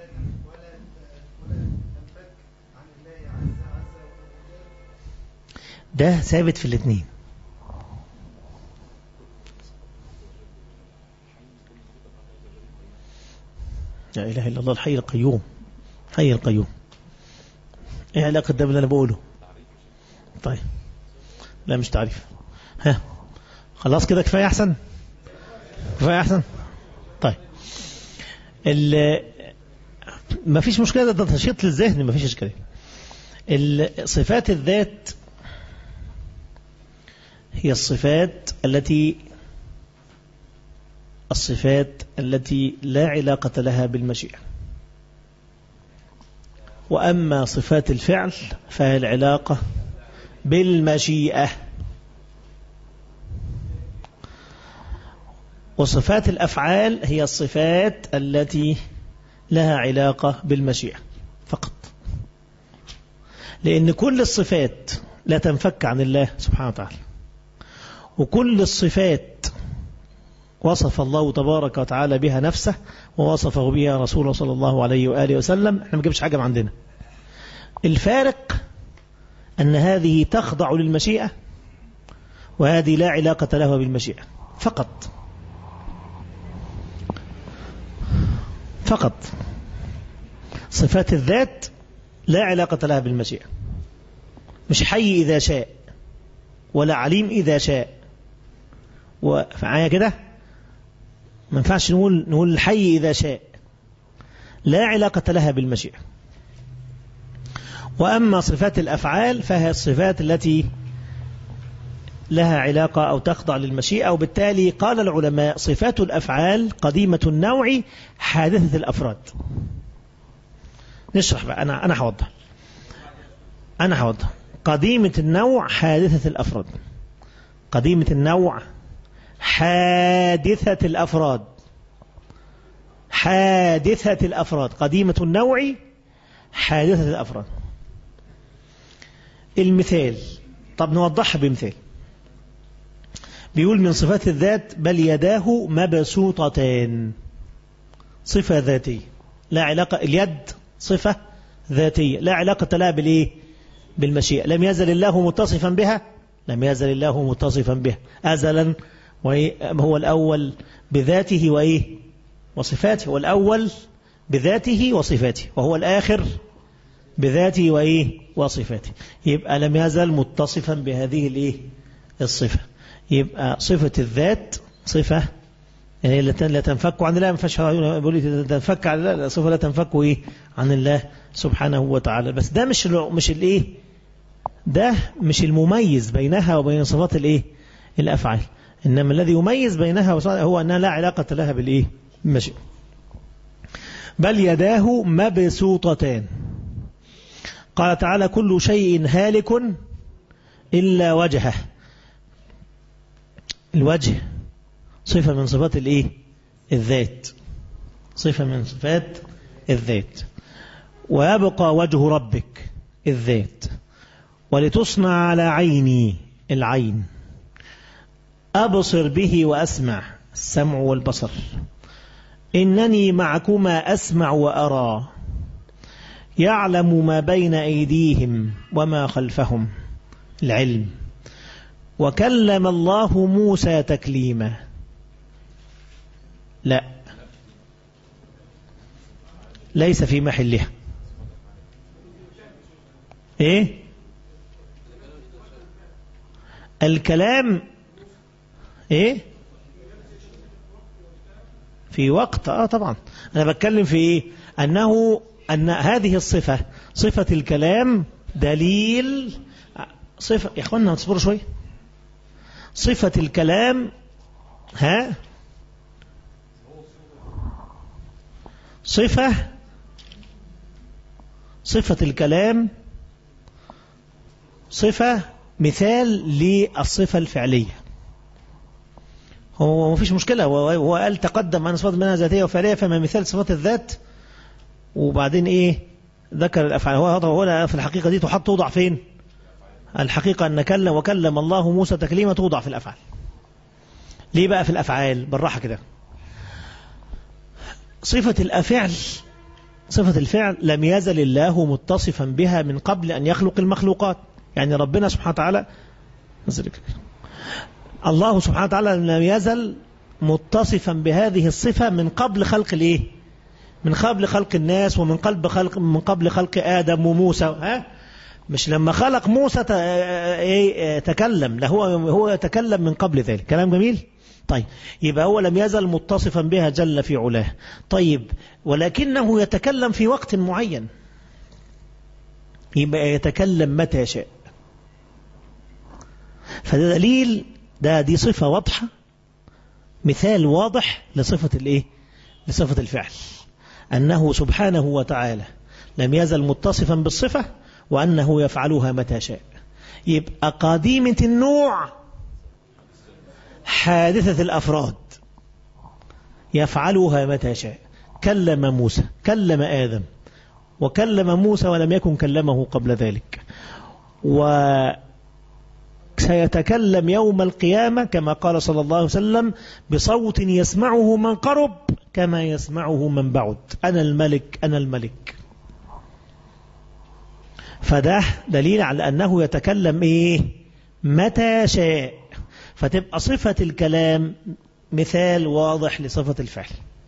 ده ثابت في الاثنين لا إله إلا الله الحي القيوم حي القيوم ايه علاقة ده باللي أنا بقوله طيب لا مش تعريف ها خلاص كده كفاية أحسن كفاية أحسن طيب ال ما فيش مشكلة ده تنشيط للذهن ما فيش إشكالية ال- صفات الذات هي الصفات التي الصفات التي لا علاقة لها بالمشيئة وأما صفات الفعل فهي العلاقة بالمشيئة وصفات الأفعال هي الصفات التي لها علاقة بالمشيئة فقط لأن كل الصفات لا تنفك عن الله سبحانه وتعالى وكل الصفات وصف الله تبارك وتعالى بها نفسه ووصفه بها رسوله صلى الله عليه وآله وسلم احنا ما جبش حاجة من عندنا الفارق أن هذه تخضع للمشيئة وهذه لا علاقة لها بالمشيئة فقط فقط صفات الذات لا علاقة لها بالمشيئة مش حي إذا شاء ولا عليم إذا شاء ومعايا كده ما ينفعش نقول نقول الحي إذا شاء لا علاقة لها بالمشيئة وأما صفات الأفعال فهي الصفات التي لها علاقة أو تخضع للمشيئة وبالتالي قال العلماء صفات الأفعال قديمة النوع حادثة الأفراد نشرح بقى أنا أنا هوضح أنا هوضح قديمة النوع حادثة الأفراد قديمة النوع حادثة الأفراد حادثة الأفراد قديمة النوع حادثة الأفراد المثال طب نوضحها بمثال بيقول من صفات الذات بل يداه مبسوطتان صفة ذاتية لا علاقة اليد صفة ذاتية لا علاقة لها بالإيه بالمشيئة لم يزل الله متصفا بها لم يزل الله متصفا بها أزلا وهو الأول بذاته وإيه وصفاته والأول بذاته وصفاته وهو الآخر بذاته وإيه وصفاته يبقى لم يزل متصفا بهذه الإيه الصفة يبقى صفة الذات صفة يعني لا تنفك عن الله ما فيش يقول لي تنفك عن الله صفة لا تنفك إيه عن الله سبحانه وتعالى بس ده مش مش الإيه ده مش المميز بينها وبين صفات الإيه الأفعال إنما الذي يميز بينها هو أنها لا علاقة لها بالإيه ماشي بل يداه مبسوطتان قال تعالى كل شيء هالك إلا وجهه الوجه صفة من صفات الإيه الذات صفة من صفات الذات ويبقى وجه ربك الذات ولتصنع على عيني العين أبصر به وأسمع السمع والبصر إنني معكما أسمع وأرى يعلم ما بين أيديهم وما خلفهم العلم وكلم الله موسى تكليما لا ليس في محلها ايه الكلام ايه في وقت اه طبعا انا بتكلم في ايه انه ان هذه الصفة صفة الكلام دليل صفة يا اخوانا تصبروا شويه صفة الكلام ها صفة صفة الكلام صفة مثال للصفة الفعلية هو ما فيش مشكلة هو قال تقدم عن صفات منها ذاتية وفعلية فما مثال صفات الذات وبعدين ايه ذكر الأفعال هو هو في الحقيقة دي تحط توضع فين الحقيقة أن كلم وكلم الله موسى تكليما توضع في الأفعال ليه بقى في الأفعال بالراحة كده صفة الأفعل صفة الفعل لم يزل الله متصفا بها من قبل أن يخلق المخلوقات يعني ربنا سبحانه وتعالى الله سبحانه وتعالى لم يزل متصفا بهذه الصفة من قبل خلق الايه من قبل خلق الناس ومن قبل خلق من قبل خلق آدم وموسى ها مش لما خلق موسى تكلم لا هو هو يتكلم من قبل ذلك كلام جميل طيب يبقى هو لم يزل متصفا بها جل في علاه طيب ولكنه يتكلم في وقت معين يبقى يتكلم متى يشاء فده دليل ده دي صفة واضحة مثال واضح لصفة الايه لصفة الفعل أنه سبحانه وتعالى لم يزل متصفا بالصفة وأنه يفعلها متى شاء يبقى قديمة النوع حادثة الأفراد يفعلها متى شاء كلم موسى كلم آدم وكلم موسى ولم يكن كلمه قبل ذلك وسيتكلم يوم القيامة كما قال صلى الله عليه وسلم بصوت يسمعه من قرب كما يسمعه من بعد أنا الملك أنا الملك فده دليل على أنه يتكلم إيه متى شاء فتبقى صفة الكلام مثال واضح لصفة الفعل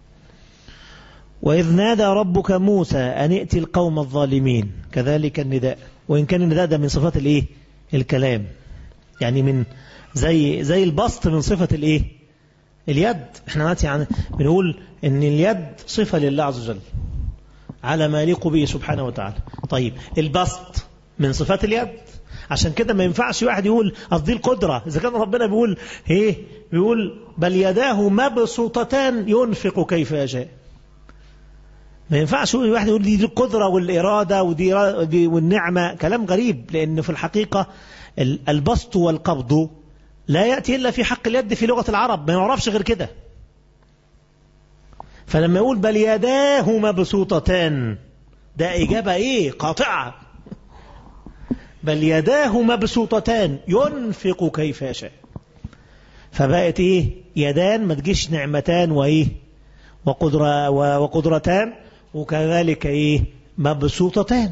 وإذ نادى ربك موسى أن ائت القوم الظالمين كذلك النداء وإن كان النداء ده من صفات الإيه الكلام يعني من زي زي البسط من صفة الإيه اليد احنا دلوقتي يعني بنقول ان اليد صفة لله عز وجل على ما يليق به سبحانه وتعالى طيب البسط من صفات اليد عشان كده ما ينفعش واحد يقول قصدي القدرة إذا كان ربنا بيقول ايه بيقول بل يداه مبسوطتان ينفق كيف يشاء ما ينفعش واحد يقول دي القدرة والإرادة ودي ودي والنعمة كلام غريب لأن في الحقيقة البسط والقبض لا يأتي إلا في حق اليد في لغة العرب ما يعرفش غير كده فلما يقول بل يداه مبسوطتان ده إجابة إيه قاطعة بل يداه مبسوطتان ينفق كيف يشاء فبقت إيه يدان ما تجيش نعمتان وإيه وقدرة وقدرتان وكذلك إيه مبسوطتان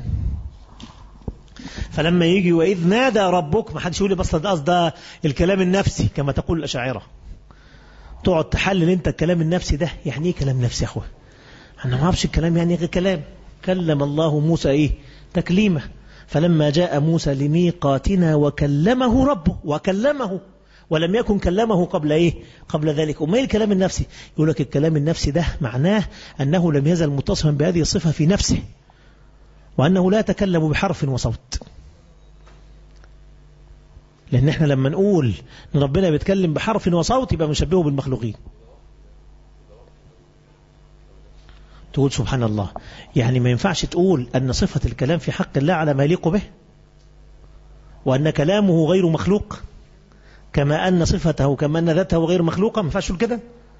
فلما يجي وإذ نادى ربك ما حدش يقول لي بس ده قصد الكلام النفسي كما تقول الأشاعرة تقعد تحلل انت الكلام النفسي ده يعني ايه كلام نفسي يا اخويا انا ما اعرفش الكلام يعني غير كلام كلم الله موسى ايه تكليمه فلما جاء موسى لميقاتنا وكلمه ربه وكلمه ولم يكن كلمه قبل ايه قبل ذلك وما الكلام النفسي يقول لك الكلام النفسي ده معناه انه لم يزل متصفا بهذه الصفه في نفسه وانه لا يتكلم بحرف وصوت لأن احنا لما نقول ان ربنا بيتكلم بحرف وصوت يبقى بنشبهه بالمخلوقين تقول سبحان الله يعني ما ينفعش تقول أن صفة الكلام في حق الله على ما يليق به وأن كلامه غير مخلوق كما أن صفته كما أن ذاته غير مخلوقة ما ينفعش كده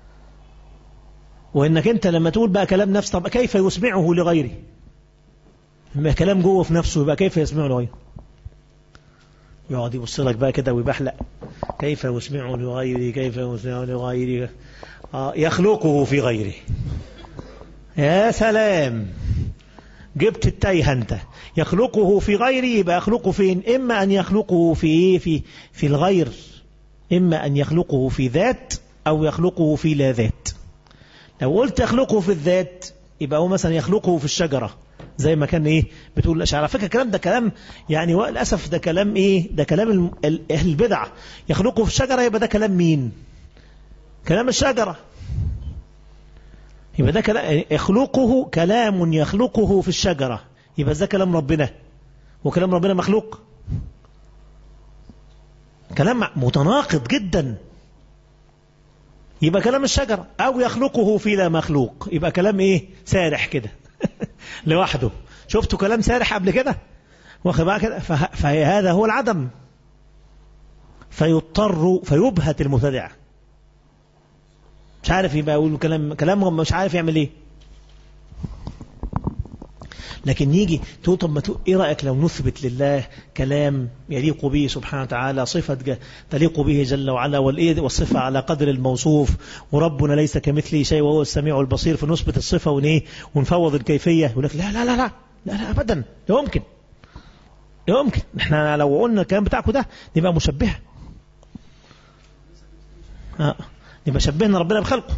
وإنك أنت لما تقول بقى كلام نفس طب كيف يسمعه لغيره ما كلام جوه في نفسه يبقى كيف يسمعه لغيره يقعد يبص لك بقى كده ويبحلق كيف يسمعه لغيره كيف يسمعه لغيره آه يخلقه في غيره يا سلام جبت التايه انت يخلقه في غيره يبقى يخلقه فين اما ان يخلقه في ايه في في الغير اما ان يخلقه في ذات او يخلقه في لا ذات لو قلت يخلقه في الذات يبقى هو مثلا يخلقه في الشجره زي ما كان ايه بتقول الاشعار على فكره الكلام ده كلام يعني للاسف ده كلام ايه ده كلام اهل البدع يخلقه في الشجره يبقى ده كلام مين كلام الشجره يبقى ده كلام يخلقه كلام يخلقه في الشجره يبقى ده كلام ربنا وكلام ربنا مخلوق كلام متناقض جدا يبقى كلام الشجرة أو يخلقه في لا مخلوق يبقى كلام إيه سارح كده لوحده شفتوا كلام سارح قبل كده واخد بقى كده فهذا هو العدم فيضطر فيبهت المبتدع مش عارف يبقى يقول كلام كلامهم مش عارف يعمل ايه لكن يجي تقول طب ما ايه رايك لو نثبت لله كلام يليق به سبحانه وتعالى صفه تليق به جل وعلا والايه والصفه على قدر الموصوف وربنا ليس كمثله شيء وهو السميع البصير فنثبت الصفه ونيه ونفوض الكيفيه يقول لك لا لا لا لا لا, لا ابدا لا يمكن لا يمكن احنا لو قلنا الكلام بتاعكم ده نبقى مشبهه آه. نبقى شبهنا ربنا بخلقه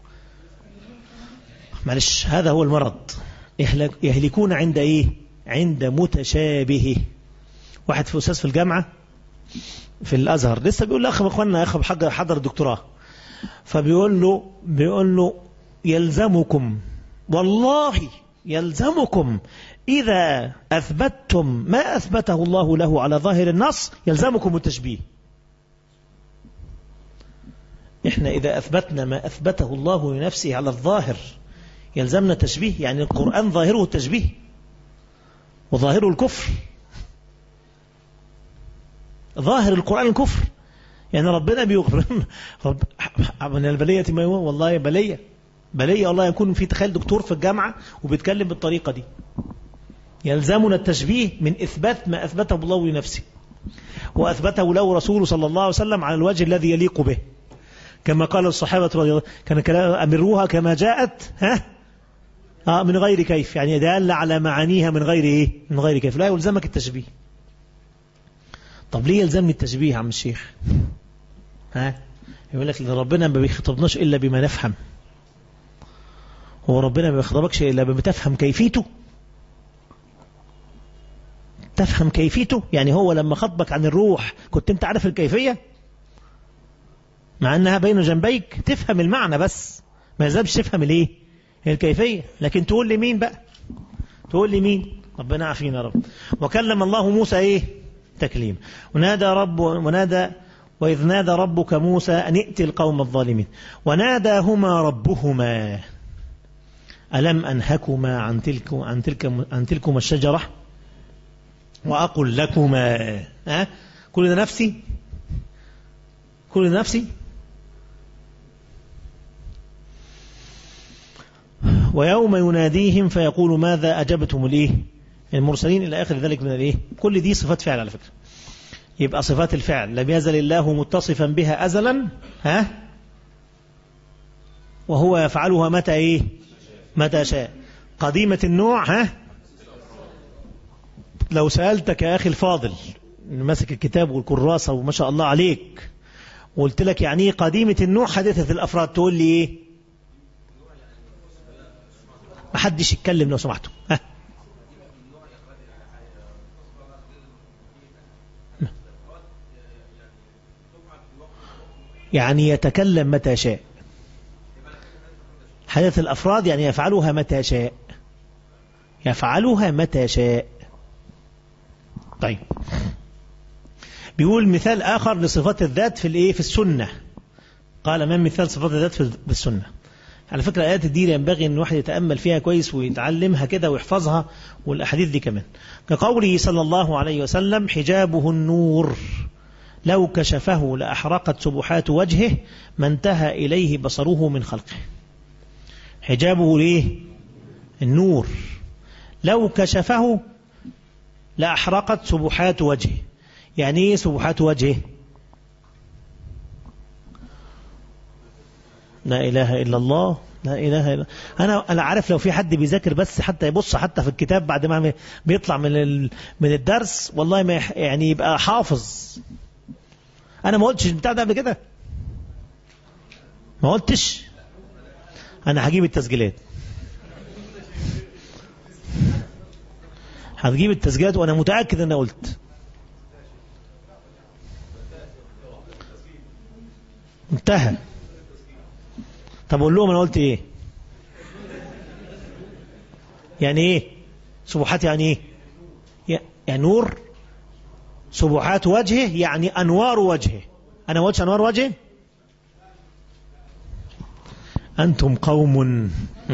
معلش هذا هو المرض يهلكون عند ايه عند متشابه واحد في أستاذ في الجامعة في الأزهر لسه بيقول لأخ أخوانا أخ حضر الدكتوراه فبيقول له بيقول له يلزمكم والله يلزمكم إذا أثبتتم ما أثبته الله له على ظاهر النص يلزمكم التشبيه إحنا إذا أثبتنا ما أثبته الله لنفسه على الظاهر يلزمنا تشبيه يعني القرآن ظاهره التشبيه وظاهره الكفر ظاهر القرآن الكفر يعني ربنا بيخبرنا رب من البلية ما هو والله بلية بلية والله يكون في تخيل دكتور في الجامعة وبيتكلم بالطريقة دي يلزمنا التشبيه من إثبات ما أثبته الله لنفسه وأثبته له رسوله صلى الله عليه وسلم على الوجه الذي يليق به كما قال الصحابة رضي الله كان كلام أمروها كما جاءت ها آه من غير كيف يعني دال على معانيها من غير إيه من غير كيف لا يلزمك التشبيه طب ليه يلزمني التشبيه يا عم الشيخ ها يقول لك ربنا ما بيخطبناش إلا بما نفهم هو ربنا ما بيخطبكش إلا بما تفهم كيفيته تفهم كيفيته يعني هو لما خطبك عن الروح كنت انت عارف الكيفية مع أنها بين جنبيك تفهم المعنى بس ما يلزمش تفهم الايه الكيفية لكن تقول لي مين بقى تقول لي مين ربنا عافينا رب وكلم الله موسى ايه تكليم ونادى رب ونادى وإذ نادى ربك موسى أن ائت القوم الظالمين وناداهما ربهما ألم أنهكما عن تلك عن تلك عن تلكما الشجرة وأقل لكما ها كل ده نفسي كل ده نفسي ويوم يناديهم فيقول ماذا أجبتم الإيه المرسلين إلى آخر ذلك من الإيه كل دي صفات فعل على فكرة يبقى صفات الفعل لم يزل الله متصفا بها أزلا ها وهو يفعلها متى إيه متى شاء قديمة النوع ها لو سألتك يا أخي الفاضل ماسك الكتاب والكراسة وما شاء الله عليك وقلت لك يعني ايه قديمة النوع حديثة الأفراد تقول لي إيه ما حدش يتكلم لو سمحتوا ها يعني يتكلم متى شاء حدث الأفراد يعني يفعلها متى شاء يفعلها متى شاء طيب بيقول مثال آخر لصفات الذات في الإيه في السنة قال ما مثال صفات الذات في السنة على فكرة آيات الدين ينبغي أن الواحد يتأمل فيها كويس ويتعلمها كده ويحفظها والأحاديث دي كمان كقوله صلى الله عليه وسلم حجابه النور لو كشفه لأحرقت سبحات وجهه ما انتهى إليه بصره من خلقه حجابه ليه النور لو كشفه لأحرقت سبحات وجهه يعني ايه سبحات وجهه لا إله إلا الله لا إله إلا أنا أنا عارف لو في حد بيذاكر بس حتى يبص حتى في الكتاب بعد ما بيطلع من من الدرس والله ما يعني يبقى حافظ أنا ما قلتش البتاع ده قبل كده ما قلتش أنا هجيب التسجيلات هتجيب التسجيلات وأنا متأكد أن قلت انتهى طب اقول لهم انا قلت ايه يعني ايه سبحات يعني ايه يعني نور سبحات وجهه يعني انوار وجهه انا ما قلتش انوار وجهه انتم قوم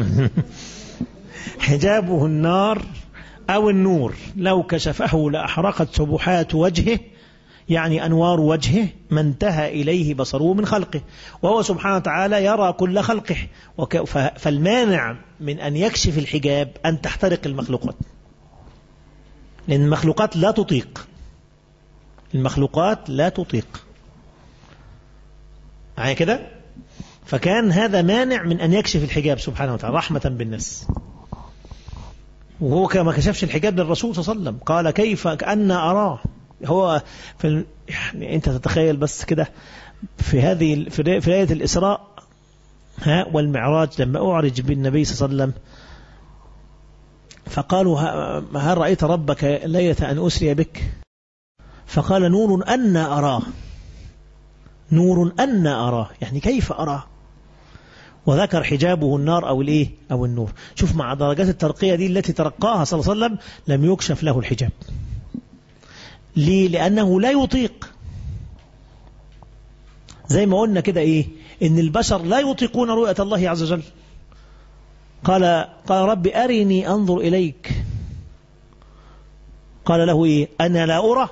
حجابه النار او النور لو كشفه لاحرقت سبحات وجهه يعني أنوار وجهه ما انتهى إليه بصره من خلقه وهو سبحانه وتعالى يرى كل خلقه فالمانع من أن يكشف الحجاب أن تحترق المخلوقات لأن المخلوقات لا تطيق المخلوقات لا تطيق معايا كده فكان هذا مانع من أن يكشف الحجاب سبحانه وتعالى رحمة بالناس وهو كما كشفش الحجاب للرسول صلى الله عليه وسلم قال كيف كأن أراه هو في يعني انت تتخيل بس كده في هذه في في آية الإسراء ها والمعراج لما أعرج بالنبي صلى الله عليه وسلم فقالوا هل رأيت ربك ليلة أن أسري بك فقال نور أن أراه نور أن أراه يعني كيف أراه وذكر حجابه النار أو الإيه أو النور شوف مع درجات الترقية دي التي ترقاها صلى الله عليه وسلم لم يكشف له الحجاب ليه لأنه لا يطيق زي ما قلنا كده إيه إن البشر لا يطيقون رؤية الله عز وجل قال قال رب أرني أنظر إليك قال له إيه أنا لا أرى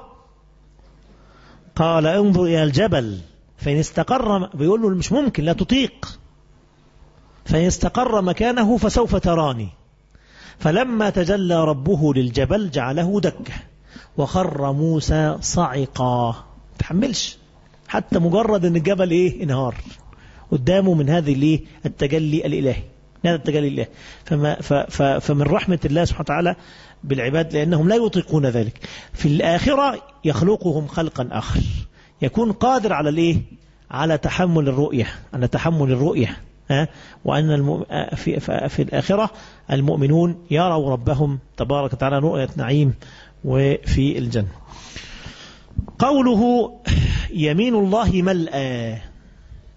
قال انظر إلى الجبل فإن استقر بيقول له مش ممكن لا تطيق فإن استقر مكانه فسوف تراني فلما تجلى ربه للجبل جعله دكه وخر موسى صعقا تحملش حتى مجرد ان الجبل ايه انهار قدامه من هذه الايه التجلي الالهي هذا التجلي الالهي فما ف ف فمن رحمة الله سبحانه وتعالى بالعباد لأنهم لا يطيقون ذلك في الآخرة يخلقهم خلقا آخر يكون قادر على الايه على تحمل الرؤية على تحمل الرؤية ها وأن الم... في... في الآخرة المؤمنون يروا ربهم تبارك وتعالى رؤية نعيم وفي الجنة قوله يمين الله ملأى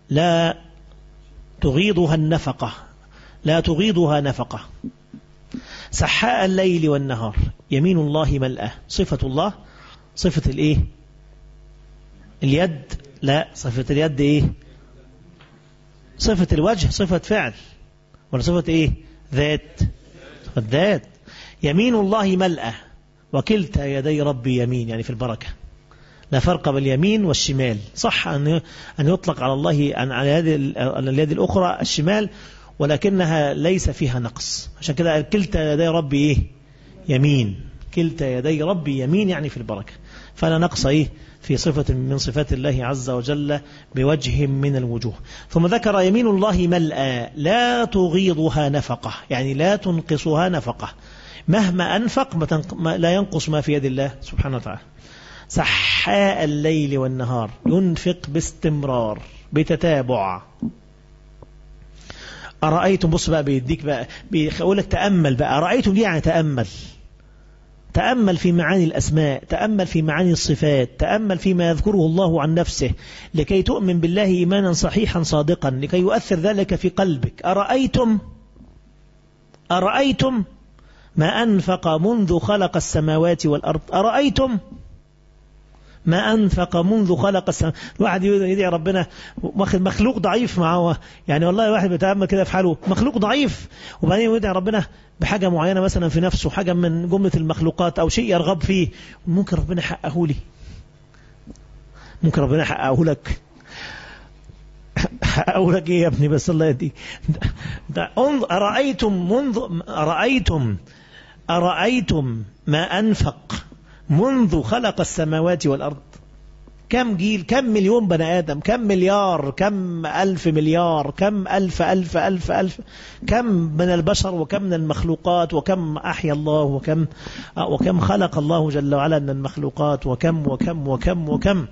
لا تغيضها النفقة لا تغيضها نفقة سحاء الليل والنهار يمين الله ملأة صفة الله صفة الايه اليد لا صفة اليد ايه صفة الوجه صفة فعل ولا صفة ايه ذات صفة ذات يمين الله ملأة وكلتا يدي ربي يمين يعني في البركة لا فرق بين اليمين والشمال صح أن أن يطلق على الله أن على اليد الأخرى الشمال ولكنها ليس فيها نقص عشان كده كلتا يدي ربي إيه يمين كلتا يدي ربي يمين يعني في البركة فلا نقص إيه في صفة من صفات الله عز وجل بوجه من الوجوه ثم ذكر يمين الله ملأى لا تغيضها نفقة يعني لا تنقصها نفقة مهما أنفق لا ينقص ما في يد الله سبحانه وتعالى سحاء الليل والنهار ينفق باستمرار بتتابع أرأيتم بص بقى بيديك بقى بيقول لك تأمل بقى أرأيتم دي يعني تأمل تأمل في معاني الأسماء تأمل في معاني الصفات تأمل فيما يذكره الله عن نفسه لكي تؤمن بالله إيمانا صحيحا صادقا لكي يؤثر ذلك في قلبك أرأيتم أرأيتم ما أنفق منذ خلق السماوات والأرض أرأيتم ما أنفق منذ خلق السماء الواحد يدعي ربنا واخد مخلوق ضعيف معه يعني والله الواحد بيتأمل كده في حاله مخلوق ضعيف وبعدين يدعي ربنا بحاجة معينة مثلا في نفسه حاجة من جملة المخلوقات أو شيء يرغب فيه ممكن ربنا يحققه لي ممكن ربنا يحققه لك حققه لك ايه يا ابني بس الله يهديك أرأيتم منذ أرأيتم أرأيتم ما أنفق منذ خلق السماوات والأرض كم جيل كم مليون بني آدم كم مليار كم ألف مليار كم ألف ألف ألف ألف كم من البشر وكم من المخلوقات وكم أحيا الله وكم وكم خلق الله جل وعلا من المخلوقات وكم وكم وكم وكم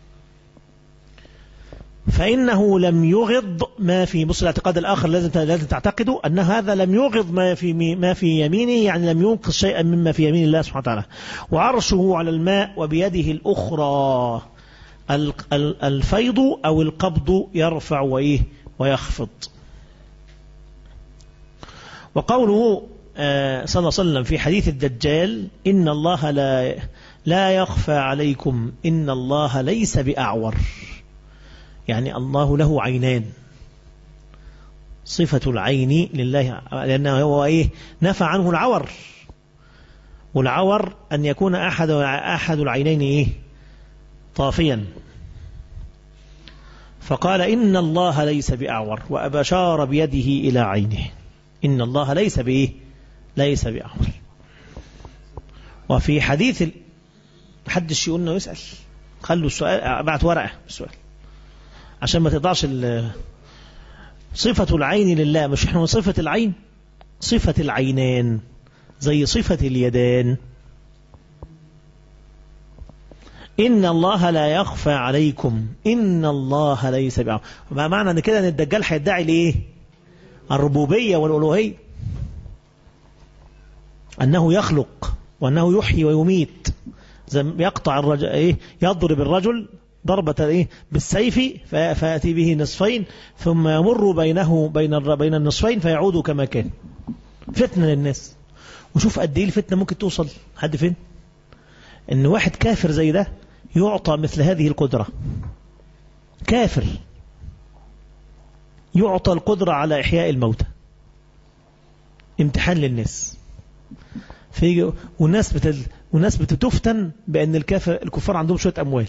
فإنه لم يغض ما في بص الاعتقاد الآخر لازم لازم تعتقده أن هذا لم يغض ما في ما في يمينه يعني لم ينقص شيئا مما في يمين الله سبحانه وتعالى وعرشه على الماء وبيده الأخرى الفيض أو القبض يرفع وإيه ويخفض وقوله صلى الله عليه وسلم في حديث الدجال إن الله لا لا يخفى عليكم إن الله ليس بأعور يعني الله له عينان صفة العين لله لأنه هو إيه نفى عنه العور والعور أن يكون أحد أحد العينين إيه طافيا فقال إن الله ليس بأعور وأبشار بيده إلى عينه إن الله ليس بإيه ليس بأعور وفي حديث محدش يقول انه يسأل خلوا السؤال ابعت ورقة السؤال عشان ما تضعش صفة العين لله مش احنا صفة العين صفة العينان زي صفة اليدان إن الله لا يخفى عليكم إن الله ليس بعلم ما معنى أن كده أن الدجال هيدعي لإيه الربوبية والألوهية أنه يخلق وأنه يحيي ويميت زي يقطع الرجل إيه يضرب الرجل ضربة إيه بالسيف فيأتي به نصفين ثم يمر بينه بين بين النصفين فيعود كما كان فتنة للناس وشوف قد ايه الفتنة ممكن توصل حد فين ان واحد كافر زي ده يعطى مثل هذه القدرة كافر يعطى القدرة على إحياء الموتى امتحان للناس في والناس بتل والناس بتفتن بأن الكافر الكفار عندهم شوية أموال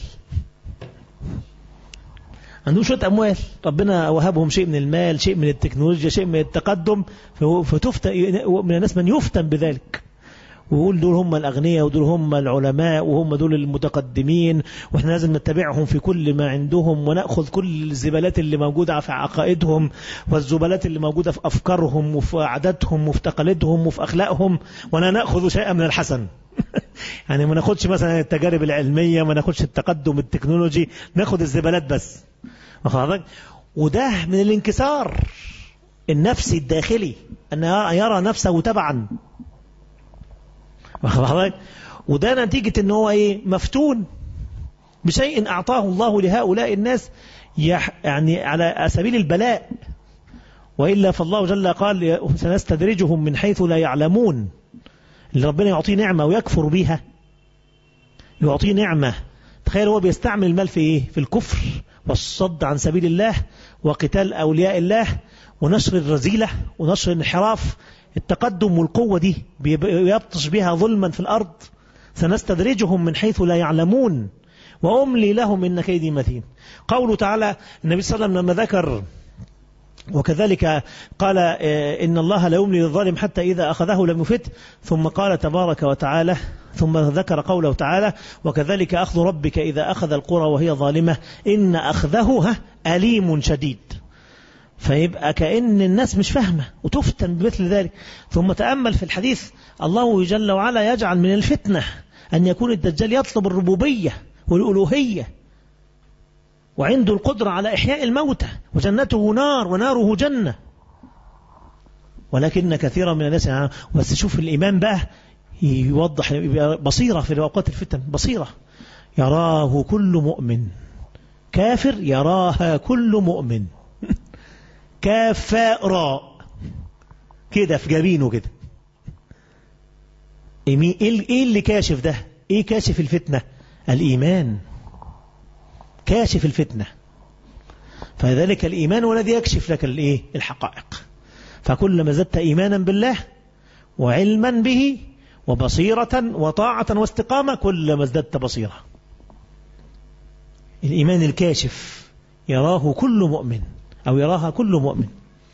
عندهم شوية أموال ربنا وهبهم شيء من المال شيء من التكنولوجيا شيء من التقدم فتفتن من الناس من يفتن بذلك ويقول دول هم الأغنياء ودول هم العلماء وهم دول المتقدمين وإحنا لازم نتبعهم في كل ما عندهم ونأخذ كل الزبالات اللي موجودة في عقائدهم والزبالات اللي موجودة في أفكارهم وفي عاداتهم وفي تقاليدهم وفي أخلاقهم ولا نأخذ شيئا من الحسن يعني ما ناخدش مثلا التجارب العلمية ما ناخدش التقدم التكنولوجي ناخد الزبالات بس وده من الانكسار النفسي الداخلي أن يرى نفسه تبعا وده نتيجة ان هو ايه مفتون بشيء أعطاه الله لهؤلاء الناس يعني على سبيل البلاء وإلا فالله جل قال سنستدرجهم من حيث لا يعلمون اللي ربنا يعطيه نعمة ويكفر بها يعطيه نعمة تخيل هو بيستعمل المال في إيه؟ في الكفر والصد عن سبيل الله وقتال أولياء الله ونشر الرزيلة ونشر الانحراف التقدم والقوة دي يبطش بها ظلما في الأرض سنستدرجهم من حيث لا يعلمون وأملي لهم إن كيدي متين قوله تعالى النبي صلى الله عليه وسلم لما ذكر وكذلك قال إن الله لا يملي للظالم حتى إذا أخذه لم يفت ثم قال تبارك وتعالى ثم ذكر قوله تعالى وكذلك أخذ ربك إذا أخذ القرى وهي ظالمة إن أخذه أليم شديد فيبقى كأن الناس مش فاهمة وتفتن بمثل ذلك ثم تأمل في الحديث الله جل وعلا يجعل من الفتنة أن يكون الدجال يطلب الربوبية والألوهية وعنده القدرة على إحياء الموتى وجنته نار وناره جنة ولكن كثيرا من الناس يعني بس شوف الإيمان بقى يوضح بصيرة في أوقات الفتن بصيرة يراه كل مؤمن كافر يراها كل مؤمن كافراء كده في جبينه كده ايه اللي كاشف ده ايه كاشف الفتنة الإيمان كاشف الفتنة فذلك الإيمان هو الذي يكشف لك الايه الحقائق فكلما زدت إيمانا بالله وعلما به وبصيرة وطاعة واستقامة كلما ازددت بصيرة الإيمان الكاشف يراه كل مؤمن أو يراها كل مؤمن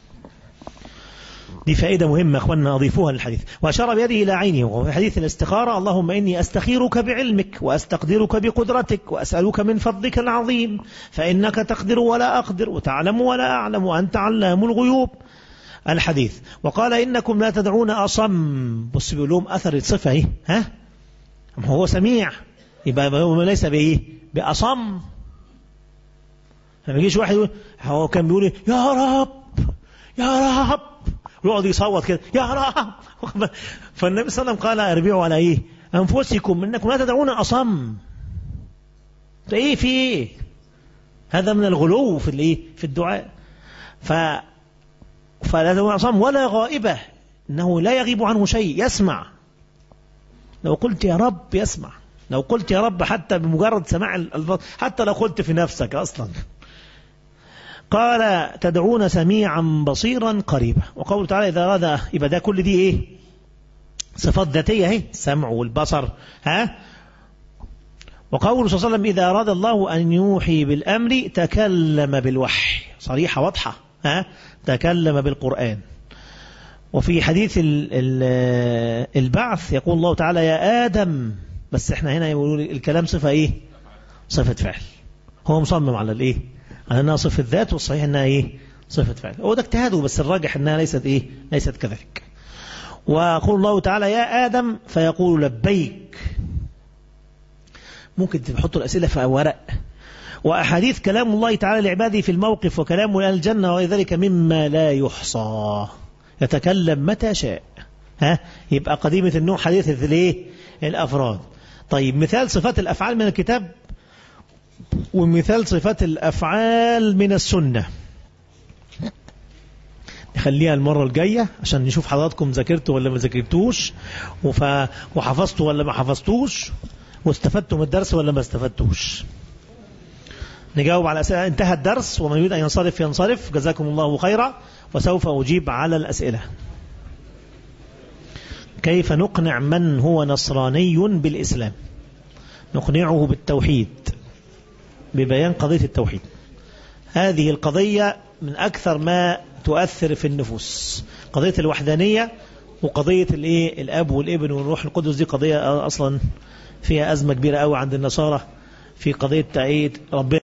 دي فائدة مهمة أخوانا أضيفوها للحديث وأشار بيده إلى عينه وفي حديث الاستخارة اللهم إني أستخيرك بعلمك وأستقدرك بقدرتك وأسألك من فضلك العظيم فإنك تقدر ولا أقدر وتعلم ولا أعلم وأنت علام الغيوب الحديث وقال إنكم لا تدعون أصم بص بيقول لهم أثر الصفة إيه ها هو سميع يبقى هو ليس بإيه بأصم لما يجيش واحد يقول هو كان بيقول يا رب يا رب يقعد يصوت كده يا رب فالنبي صلى الله عليه وسلم قال اربعوا على ايه انفسكم انكم لا تدعون اصم ايه في ايه هذا من الغلو في الايه في الدعاء ف فلا تدعون اصم ولا غائبه انه لا يغيب عنه شيء يسمع لو قلت يا رب يسمع لو قلت يا رب حتى بمجرد سماع الألفاظ حتى لو قلت في نفسك أصلا قال تدعون سميعا بصيرا قريبا وقوله تعالى إذا أراد يبقى ده كل دي إيه صفات ذاتية اهي السمع والبصر ها وقوله صلى الله عليه وسلم إذا أراد الله أن يوحي بالأمر تكلم بالوحي صريحة واضحة ها تكلم بالقرآن وفي حديث ال ال البعث يقول الله تعالى يا آدم بس احنا هنا يقولون الكلام صفة ايه صفة فعل هو مصمم على الايه على انها صفة ذات والصحيح انها ايه صفة فعل هو ده اجتهاده بس الراجح انها ليست ايه ليست كذلك ويقول الله تعالى يا آدم فيقول لبيك ممكن تحطوا الأسئلة في ورق وأحاديث كلام الله تعالى لعباده في الموقف وكلام أهل الجنة وغير ذلك مما لا يحصى يتكلم متى شاء ها يبقى قديمة النوع حديثة الايه الأفراد طيب مثال صفات الأفعال من الكتاب ومثال صفات الأفعال من السنة نخليها المرة الجاية عشان نشوف حضراتكم ذاكرتوا ولا ما ذاكرتوش وف... وحفظتوا ولا ما حفظتوش واستفدتوا من الدرس ولا ما استفدتوش نجاوب على الأسئلة انتهى الدرس ومن يريد أن ينصرف ينصرف جزاكم الله خيرا وسوف أجيب على الأسئلة كيف نقنع من هو نصراني بالإسلام نقنعه بالتوحيد ببيان قضية التوحيد هذه القضية من أكثر ما تؤثر في النفوس قضية الوحدانية وقضية الايه الأب والابن والروح القدس دي قضية أصلا فيها أزمة كبيرة قوي عند النصارى في قضية تعيد ربنا